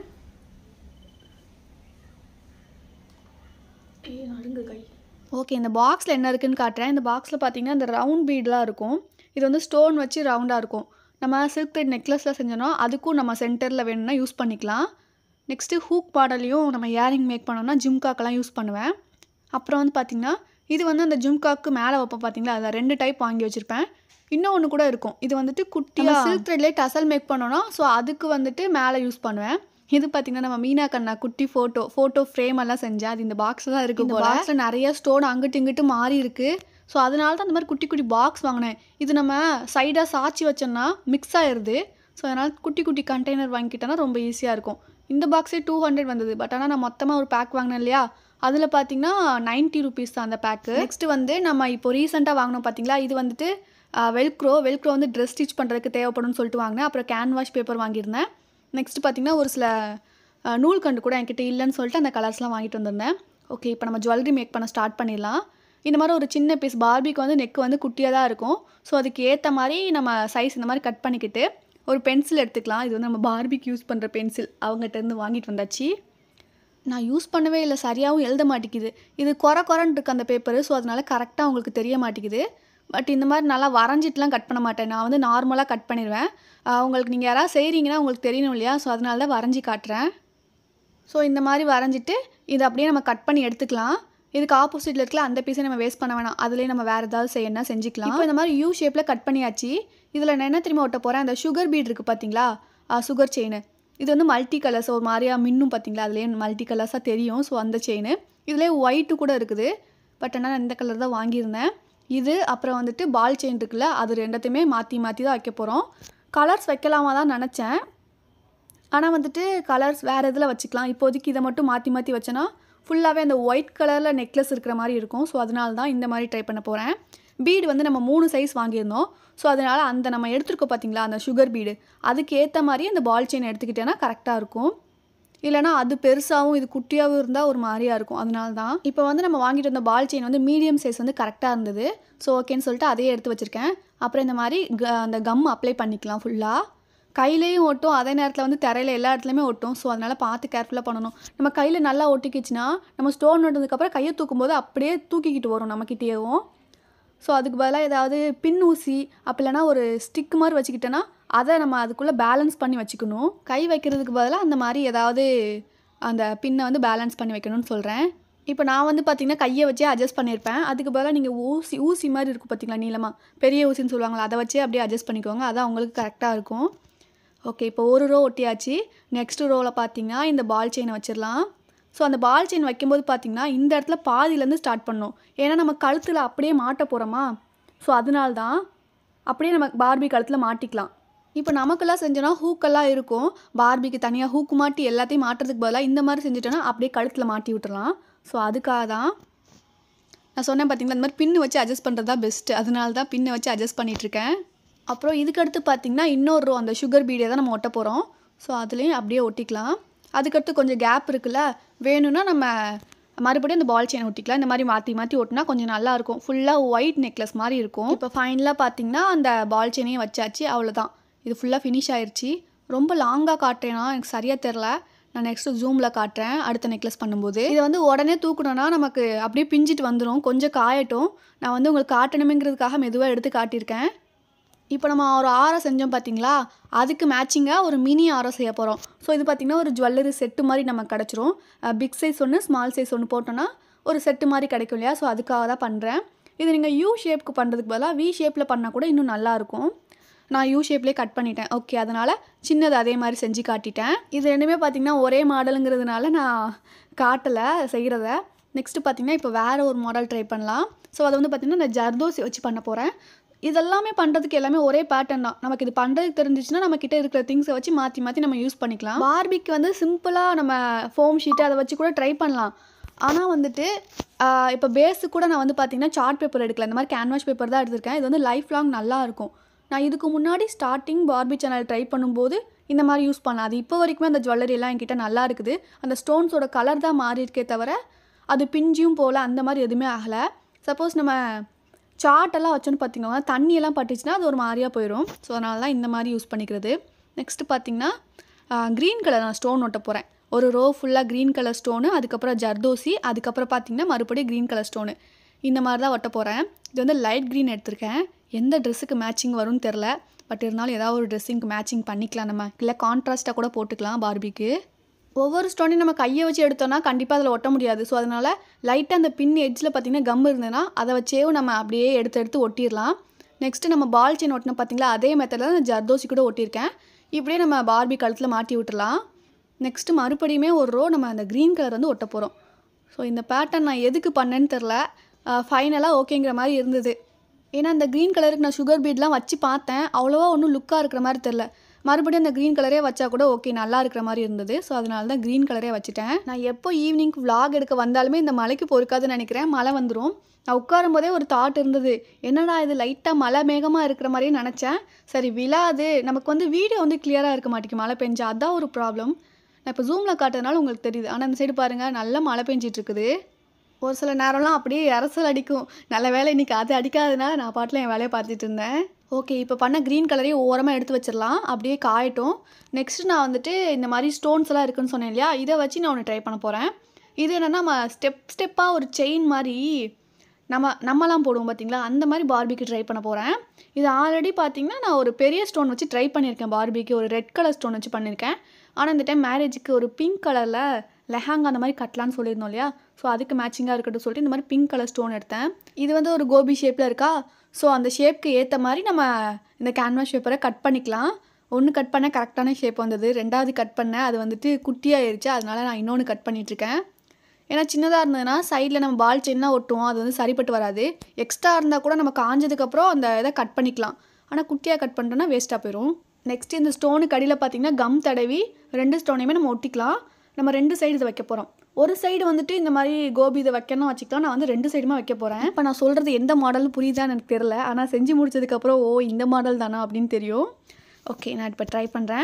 ஏ நடுங்கு கை ஓகே இந்த பாக்ஸில் என்ன இருக்குன்னு காட்டுறேன் இந்த பாக்ஸில் பார்த்தீங்கன்னா இந்த ரவுண்ட் பீட்லாம் இருக்கும் இது வந்து ஸ்டோன் வச்சு ரவுண்டாக இருக்கும் நம்ம சில்க் த்ரெட் நெக்லஸில் செஞ்சோன்னா அதுக்கும் நம்ம சென்டரில் வேணும்னா யூஸ் பண்ணிக்கலாம் நெக்ஸ்ட்டு ஹூக் மாடலையும் நம்ம இயரிங் மேக் பண்ணோம்னா ஜிம்காக்கெல்லாம் யூஸ் பண்ணுவேன் அப்புறம் வந்து பார்த்திங்கன்னா இது வந்து அந்த ஜிம்காக்கு மேலே வைப்போம் பார்த்தீங்களா அதை ரெண்டு டைப் வாங்கி வச்சுருப்பேன் இன்னும் ஒன்று கூட இருக்கும் இது வந்துட்டு குட்டியாக சில்க் த்ரெட்லேயே டசல் மேக் பண்ணோன்னா ஸோ அதுக்கு வந்துட்டு மேலே யூஸ் பண்ணுவேன் இது பார்த்தீங்கன்னா நம்ம மீனா கண்ணா குட்டி ஃபோட்டோ ஃபோட்டோ ஃப்ரேம் எல்லாம் செஞ்சேன் அது இந்த பாக்ஸில் தான் இருக்குது இந்த பாக்ஸில் நிறைய ஸ்டோன் அங்கிட்டு இங்கிட்டு மாறி இருக்குது ஸோ அதனால தான் அந்த மாதிரி குட்டி குட்டி பாக்ஸ் வாங்கினேன் இது நம்ம சைடாக சாச்சி வச்சோம்னா மிக்ஸ் ஆயிடுது ஸோ அதனால் குட்டி குட்டி கண்டெய்னர் வாங்கிக்கிட்டோன்னா ரொம்ப ஈஸியாக இருக்கும் இந்த பாக்ஸே டூ ஹண்ட்ரட் வந்தது பட் ஆனால் நான் மொத்தமாக ஒரு பேக் வாங்கினேன் இல்லையா அதில் பார்த்தீங்கன்னா நைன்ட்டி ருபீஸ் தான் அந்த பேக்கு நெக்ஸ்ட் வந்து நம்ம இப்போ ரீசெண்டாக வாங்கினோம் பார்த்தீங்களா இது வந்துட்டு வெல்க்ரோ வெல்க்ரோ வந்து ட்ரெஸ் ஸ்டிச் பண்ணுறதுக்கு தேவைப்படும்னு சொல்லிட்டு வாங்கினேன் அப்புறம் கேன்வாஷ் பேப்பர் வாங்கியிருந்தேன் நெக்ஸ்ட் பார்த்தீங்கன்னா ஒரு சில அஹ், நூல் கண்டு கூட என்கிட்ட இல்லைன்னு சொல்லிட்டு அந்த கலர்ஸ்லாம் வாங்கிட்டு வந்திருந்தேன் ஓகே இப்போ நம்ம ஜுவல்லரி மேக் பண்ண ஸ்டார்ட் பண்ணிடலாம் இந்த மாதிரி ஒரு சின்ன பீஸ் பார்பிக்கு வந்து நெக் வந்து குட்டியாக தான் இருக்கும் ஸோ அதுக்கு ஏற்ற மாதிரி நம்ம சைஸ் இந்த மாதிரி கட் பண்ணிக்கிட்டு ஒரு பென்சில் எடுத்துக்கலாம் இது வந்து நம்ம பார்பிக்கு யூஸ் பண்ணுற பென்சில் அவங்ககிட்ட இருந்து வாங்கிட்டு வந்தாச்சு நான் யூஸ் பண்ணவே இல்லை சரியாகவும் எழுத மாட்டேங்குது இது குறை குறைன்னு இருக்கு அந்த பேப்பர் ஸோ அதனால கரெக்டாக உங்களுக்கு தெரிய மாட்டேங்குது பட் இந்த மாதிரி நல்லா வரைஞ்சிட்டுலாம் கட் பண்ண மாட்டேன் நான் வந்து நார்மலாக கட் பண்ணிடுவேன் ஆஹ் உங்களுக்கு நீங்கள் யாராவது செய்கிறீங்கன்னா உங்களுக்கு தெரியணும் இல்லையா ஸோ அதனால தான் வரைஞ்சி காட்டுறேன் ஸோ இந்த மாதிரி வரைஞ்சிட்டு இதை அப்படியே நம்ம கட் பண்ணி எடுத்துக்கலாம் இதுக்கு ஆப்போசிட்டில் இருக்கல அந்த பீஸை நம்ம வேஸ்ட் பண்ண வேணாம் அதுலேயே நம்ம வேறு ஏதாவது செய்யணும்னா செஞ்சுக்கலாம் இப்போ இந்த மாதிரி யூ ஷேப்பில் கட் பண்ணியாச்சு இதில் நான் என்ன தெரியுமா ஒட்ட போகிறேன் அந்த சுகர் பீட் இருக்குது பார்த்தீங்களா சுகர் செயின் இது வந்து மல்டி கலர்ஸ் ஒரு மாதிரியா மின்னும் பார்த்தீங்களா அதுலேயே மல்டி கலர்ஸாக தெரியும் ஸோ அந்த செயின் இதுலேயே ஒயிட்டு கூட இருக்குது பட் ஆனால் நான் இந்த கலர் தான் வாங்கியிருந்தேன் இது அப்புறம் வந்துட்டு பால் செயின் இருக்குல்ல அது ரெண்டத்தையுமே மாற்றி மாற்றி தான் வைக்க போகிறோம் கலர்ஸ் வைக்கலாமா தான் நினச்சேன் ஆனால் வந்துட்டு கலர்ஸ் வேறு இதில் வச்சுக்கலாம் இப்போதைக்கு இதை மட்டும் மாற்றி மாற்றி வச்சேன்னா ஃபுல்லாகவே அந்த ஒயிட் கலரில் நெக்லஸ் இருக்கிற மாதிரி இருக்கும் ஸோ அதனால தான் இந்த மாதிரி ட்ரை பண்ண போகிறேன் பீடு வந்து நம்ம மூணு சைஸ் வாங்கியிருந்தோம் ஸோ அதனால் அந்த நம்ம எடுத்துருக்கோம் பார்த்தீங்களா அந்த சுகர் பீடு அதுக்கு ஏற்ற மாதிரி அந்த பால் செயின் எடுத்துக்கிட்டேன்னா கரெக்டாக இருக்கும் இல்லைனா அது பெருசாகவும் இது குட்டியாகவும் இருந்தால் ஒரு மாதிரியா இருக்கும் அதனால தான் இப்போ வந்து நம்ம வாங்கிட்டு வந்த பால் செயின் வந்து மீடியம் சைஸ் வந்து கரெக்டாக இருந்தது ஸோ ஓகேன்னு சொல்லிட்டு அதையே எடுத்து வச்சுருக்கேன் அப்புறம் இந்த மாதிரி க அந்த கம் அப்ளை பண்ணிக்கலாம் ஃபுல்லாக கையிலையும் ஒட்டும் அதே நேரத்தில் வந்து தரையில் எல்லா இடத்துலையுமே ஒட்டும் ஸோ அதனால் பார்த்து கேர்ஃபுல்லாக பண்ணணும் நம்ம கையில் நல்லா ஒட்டிக்கிச்சுன்னா நம்ம ஸ்டோன் ஒட்டினதுக்கப்புறம் கையை தூக்கும்போது அப்படியே தூக்கிக்கிட்டு வரும் நம்மக்கிட்டேயும் ஸோ அதுக்கு பதிலாக ஏதாவது பின் ஊசி அப்படி இல்லைனா ஒரு ஸ்டிக் மாதிரி வச்சுக்கிட்டோன்னா அதை நம்ம அதுக்குள்ளே பேலன்ஸ் பண்ணி வச்சுக்கணும் கை வைக்கிறதுக்கு பதிலாக அந்த மாதிரி ஏதாவது அந்த பின்னை வந்து பேலன்ஸ் பண்ணி வைக்கணும்னு சொல்கிறேன் இப்போ நான் வந்து பார்த்திங்கன்னா கையை வச்சே அட்ஜஸ்ட் பண்ணியிருப்பேன் அதுக்கு பதிலாக நீங்கள் ஊசி ஊசி மாதிரி இருக்கும் பார்த்தீங்களா நீளமாக பெரிய ஊசின்னு சொல்லுவாங்களா அதை வச்சே அப்படியே அட்ஜஸ்ட் பண்ணிக்கோங்க அதான் உங்களுக்கு கரெக்டாக இருக்கும் ஓகே இப்போ ஒரு ரோ ஒட்டியாச்சு நெக்ஸ்ட் ரோவில் பார்த்தீங்கன்னா இந்த பால் செயினை வச்சிடலாம் ஸோ அந்த பால் செயின் வைக்கும்போது பார்த்தீங்கன்னா இந்த இடத்துல பாதியிலேருந்து ஸ்டார்ட் பண்ணணும் ஏன்னா நம்ம கழுத்தில் அப்படியே மாட்ட போகிறோமா ஸோ அதனால தான் அப்படியே நம்ம பார்பி கழுத்தில் மாட்டிக்கலாம் இப்போ நமக்கெல்லாம் செஞ்சோன்னா ஹூக்கெல்லாம் இருக்கும் பார்பிக்கு தனியாக ஹூக்கு மாட்டி எல்லாத்தையும் மாட்டுறதுக்கு பதிலாக இந்த மாதிரி செஞ்சுட்டோன்னா அப்படியே கழுத்தில் மாட்டி விட்டுறலாம் ஸோ அதுக்காக தான் நான் சொன்னேன் பார்த்தீங்களா இந்த மாதிரி பின்னு வச்சு அட்ஜஸ்ட் பண்ணுறது தான் பெஸ்ட்டு அதனால தான் பின்னை வச்சு அட்ஜஸ்ட் பண்ணிகிட்ருக்கேன் அப்புறம் இதுக்கடுத்து பார்த்தீங்கன்னா இன்னொரு row அந்த சுகர் பீடை தான் நம்ம ஒட்ட போகிறோம் ஸோ அதுலேயும் அப்படியே ஒட்டிக்கலாம் அதுக்கடுத்து கொஞ்சம் கேப் இருக்குல்ல வேணும்னா நம்ம மறுபடியும் அந்த பால் செயின் ஒட்டிக்கலாம் இந்த மாதிரி மாற்றி மாற்றி ஒட்டினா கொஞ்சம் நல்லா இருக்கும் ஃபுல்லாக ஒயிட் நெக்லஸ் மாதிரி இருக்கும் இப்போ ஃபைனலாக பார்த்தீங்கன்னா அந்த பால் செயினையும் வச்சாச்சு அவ்வளோதான் இது ஃபுல்லாக ஃபினிஷ் ஆயிருச்சு ரொம்ப லாங்காக காட்டுறேன்னா எனக்கு சரியாக தெரில நான் நெக்ஸ்ட்டு ஜூமில் காட்டுறேன் அடுத்த நெக்லஸ் பண்ணும்போது இதை வந்து உடனே தூக்கணும்னா நமக்கு அப்படியே பிஞ்சிட்டு வந்துடும் கொஞ்சம் காயட்டும் நான் வந்து உங்களுக்கு காட்டணுமேங்கிறதுக்காக மெதுவாக எடுத்து காட்டியிருக்கேன் இப்போ நம்ம ஒரு ஆரம் செஞ்சோம் பார்த்தீங்களா அதுக்கு மேட்சிங்காக ஒரு மினி ஆரம் செய்ய போகிறோம் ஸோ இது பார்த்திங்கன்னா ஒரு ஜுவல்லரி செட்டு மாதிரி நமக்கு கிடச்சிரும் பிக் சைஸ் ஒன்று ஸ்மால் சைஸ் ஒன்று போட்டோன்னா ஒரு செட்டு மாதிரி கிடைக்கும் இல்லையா ஸோ அதுக்காக தான் பண்ணுறேன் இது நீங்கள் யூ ஷேப்க்கு பண்ணுறதுக்கு பதிலாக வி ஷேப்பில் பண்ணால் கூட இன்னும் நல்லாயிருக்கும் நான் யூ ஷேப்லேயே கட் பண்ணிட்டேன் ஓகே அதனால் சின்னது அதே மாதிரி செஞ்சு காட்டிட்டேன் இது ரெண்டுமே பார்த்திங்கன்னா ஒரே மாடலுங்கிறதுனால நான் காட்டலை செய்கிறத நெக்ஸ்ட்டு பார்த்திங்கன்னா இப்போ வேறு ஒரு மாடல் ட்ரை பண்ணலாம் ஸோ அதை வந்து பார்த்திங்கன்னா நான் ஜர்தோசி வச்சு பண்ண போகிறேன் இதெல்லாமே பண்ணுறதுக்கு எல்லாமே ஒரே பேட்டர்ன் தான் நமக்கு இது பண்ணுறதுக்கு தெரிஞ்சிச்சுன்னா நம்ம கிட்ட இருக்கிற திங்ஸை வச்சு மாற்றி மாற்றி நம்ம யூஸ் பண்ணிக்கலாம் பார்பிக்கு வந்து சிம்பிளாக நம்ம ஃபோம் ஷீட்டு அதை வச்சு கூட ட்ரை பண்ணலாம் ஆனால் வந்துட்டு ஆஹ் இப்போ பேஸு கூட நான் வந்து பார்த்தீங்கன்னா சார்ட் பேப்பர் எடுக்கல இந்த மாதிரி கேன்வாஸ் பேப்பர் தான் எடுத்திருக்கேன் இது வந்து லைஃப் லாங் நல்லா இருக்கும் நான் இதுக்கு முன்னாடி ஸ்டார்டிங் பார்பி சேனல் ட்ரை பண்ணும்போது இந்த மாதிரி யூஸ் பண்ணலாம் அது இப்போ வரைக்குமே அந்த ஜுவல்லரி எல்லாம் என்கிட்ட நல்லா இருக்குது அந்த ஸ்டோன்ஸோட கலர் தான் மாறி இருக்கே தவிர அது பிஞ்சியும் போகல அந்த மாதிரி எதுவுமே ஆகலை சப்போஸ் நம்ம சார்ட்டெல்லாம் வச்சோன்னு பார்த்தீங்கன்னா தண்ணியெல்லாம் பட்டுச்சுன்னா அது ஒரு மாதிரியாக போயிடும் ஸோ அதனால தான் இந்த மாதிரி யூஸ் பண்ணிக்கிறது நெக்ஸ்ட்டு பார்த்தீங்கன்னா க்ரீன் கலர் நான் ஸ்டோன் ஒட்ட போகிறேன் ஒரு ரோ ஃபுல்லாக க்ரீன் கலர் ஸ்டோனு அதுக்கப்புறம் ஜர்தோசி அதுக்கப்புறம் பார்த்தீங்கன்னா மறுபடியும் க்ரீன் கலர் ஸ்டோனு இந்த மாதிரி தான் ஒட்ட போகிறேன் இது வந்து லைட் க்ரீன் எடுத்திருக்கேன் எந்த ட்ரெஸ்ஸுக்கு மேட்சிங் வரும்னு தெரில பட் இருந்தாலும் ஏதாவது ஒரு ட்ரெஸ்ஸிங்க்கு மேட்சிங் பண்ணிக்கலாம் நம்ம இல்லை கான்ட்ராஸ்ட்டாக கூட போட்டுக்கலாம் பார்பிக்கு ஒவ்வொரு ஸ்டோனையும் நம்ம கையை வச்சு எடுத்தோம்னா கண்டிப்பாக அதில் ஒட்ட முடியாது ஸோ அதனால் லைட்டாக அந்த பின் எட்ஜில் பார்த்தீங்கன்னா கம் இருந்ததுன்னா அதை வச்சேவும் நம்ம அப்படியே எடுத்து எடுத்து ஒட்டிடலாம் நெக்ஸ்ட்டு நம்ம பால் செயின் ஒட்டின பார்த்தீங்களா அதே மெத்தடில் தான் நான் ஜர்தோசி கூட ஒட்டியிருக்கேன் இப்படியே நம்ம பார்பி கழுத்தில் மாட்டி விட்டுறலாம் நெக்ஸ்ட்டு மறுபடியுமே ஒரு ரோ நம்ம அந்த க்ரீன் கலர் வந்து ஒட்ட போகிறோம் ஸோ இந்த பேட்டர்ன் நான் எதுக்கு பண்ணேன்னு தெரில ஃபைனலாக ஓகேங்கிற மாதிரி இருந்தது ஏன்னா இந்த க்ரீன் கலருக்கு நான் சுகர் பீட்லாம் வச்சு பார்த்தேன் அவ்வளோவா ஒன்றும் லுக்காக இருக்கிற மாதிரி தெரில மறுபடியும் அந்த க்ரீன் கலரே வச்சா கூட ஓகே நல்லா இருக்கிற மாதிரி இருந்தது ஸோ அதனால தான் க்ரீன் கலரே வச்சுட்டேன் நான் எப்போ ஈவினிங் vlog எடுக்க வந்தாலுமே இந்த மலைக்கு பொறுக்காதுன்னு நினைக்கிறேன் மழை வந்துடும் நான் உட்காரும் போதே ஒரு தாட் இருந்தது என்னடா இது லைட்டாக மழை மேகமாக இருக்கிற மாதிரியே நினச்சேன் சரி விழாது நமக்கு வந்து வீடியோ வந்து கிளியராக இருக்க மாட்டேங்குது மழை பெஞ்சா அதான் ஒரு ப்ராப்ளம் நான் இப்போ ஜூமில் காட்டுறதுனால உங்களுக்கு தெரியுது ஆனால் அந்த சைடு பாருங்கள் நல்லா மழை பெஞ்சிட்டு இருக்குது ஒரு சில நேரம்லாம் அப்படியே அரசல் அடிக்கும் நல்ல வேலை இன்னைக்கு அது அடிக்காதனால நான் பாட்டில் என் வேலையை பார்த்துட்டு இருந்தேன் ஓகே இப்போ பண்ண க்ரீன் கலரையும் ஓரமாக எடுத்து வச்சிடலாம் அப்படியே காயட்டும் நெக்ஸ்ட் நான் வந்துட்டு இந்த மாதிரி ஸ்டோன்ஸ் எல்லாம் இருக்குன்னு சொன்னேன் இல்லையா இதை வச்சு நான் ஒன்று ட்ரை பண்ண போகிறேன் இது என்னென்னா நம்ம ஸ்டெப் ஸ்டெப்பாக ஒரு செயின் மாதிரி நம்ம நம்மலாம் போடுவோம் பார்த்தீங்களா அந்த மாதிரி பார்பிக்கு ட்ரை பண்ண போகிறேன் இது ஆல்ரெடி பார்த்தீங்கன்னா நான் ஒரு பெரிய ஸ்டோன் வச்சு ட்ரை பண்ணியிருக்கேன் பார்பிக்கு ஒரு ரெட் கலர் ஸ்டோன் வச்சு பண்ணியிருக்கேன் ஆனால் இந்த டைம் மேரேஜுக்கு ஒரு பிங்க் கலரில் லெஹாங்கா அந்த மாதிரி கட்டலான்னு சொல்லியிருந்தோம் இல்லையா ஸோ அதுக்கு மேட்சிங்காக இருக்கட்டும் சொல்லிட்டு இந்த மாதிரி பிங்க் கலர் ஸ்டோன் எடுத்தேன் இது வந்து ஒரு கோபி ஷேப்பில் இருக்கா ஸோ அந்த ஷேப்க்கு ஏற்ற மாதிரி நம்ம இந்த கேன்வாஸ் பேப்பரை கட் பண்ணிக்கலாம் ஒன்று கட் பண்ண கரெக்டான ஷேப் வந்தது ரெண்டாவது கட் பண்ணேன் அது வந்துட்டு குட்டியாயிருச்சு அதனால நான் இன்னொன்று கட் பண்ணிகிட்ருக்கேன் ஏன்னா சின்னதாக இருந்ததுன்னா சைடில் நம்ம பால் செயினாக ஒட்டுவோம் அது வந்து சரிப்பட்டு வராது எக்ஸ்ட்ரா இருந்தால் கூட நம்ம காஞ்சதுக்கப்புறம் அந்த இதை கட் பண்ணிக்கலாம் ஆனால் குட்டியாக கட் பண்ணிட்டோன்னா வேஸ்ட்டாக போயிடும் நெக்ஸ்ட் இந்த ஸ்டோனுக்கு அடியில் பார்த்தீங்கன்னா கம் தடவி ரெண்டு ஸ்டோனையுமே நம்ம ஒட்டிக்கலாம் நம்ம ரெண்டு சைடு இதை வைக்க போகிறோம் ஒரு சைடு வந்துட்டு இந்த மாதிரி கோபி இதை வைக்கணும் வச்சுக்கலாம் நான் வந்து ரெண்டு சைடுமா வைக்க போகிறேன் இப்போ நான் சொல்கிறது எந்த மாடல் புரியுதான்னு எனக்கு தெரில ஆனால் செஞ்சு முடிச்சதுக்கப்புறம் ஓ இந்த மாடல் தானா அப்படின்னு தெரியும் ஓகே நான் இப்போ ட்ரை பண்ணுறேன்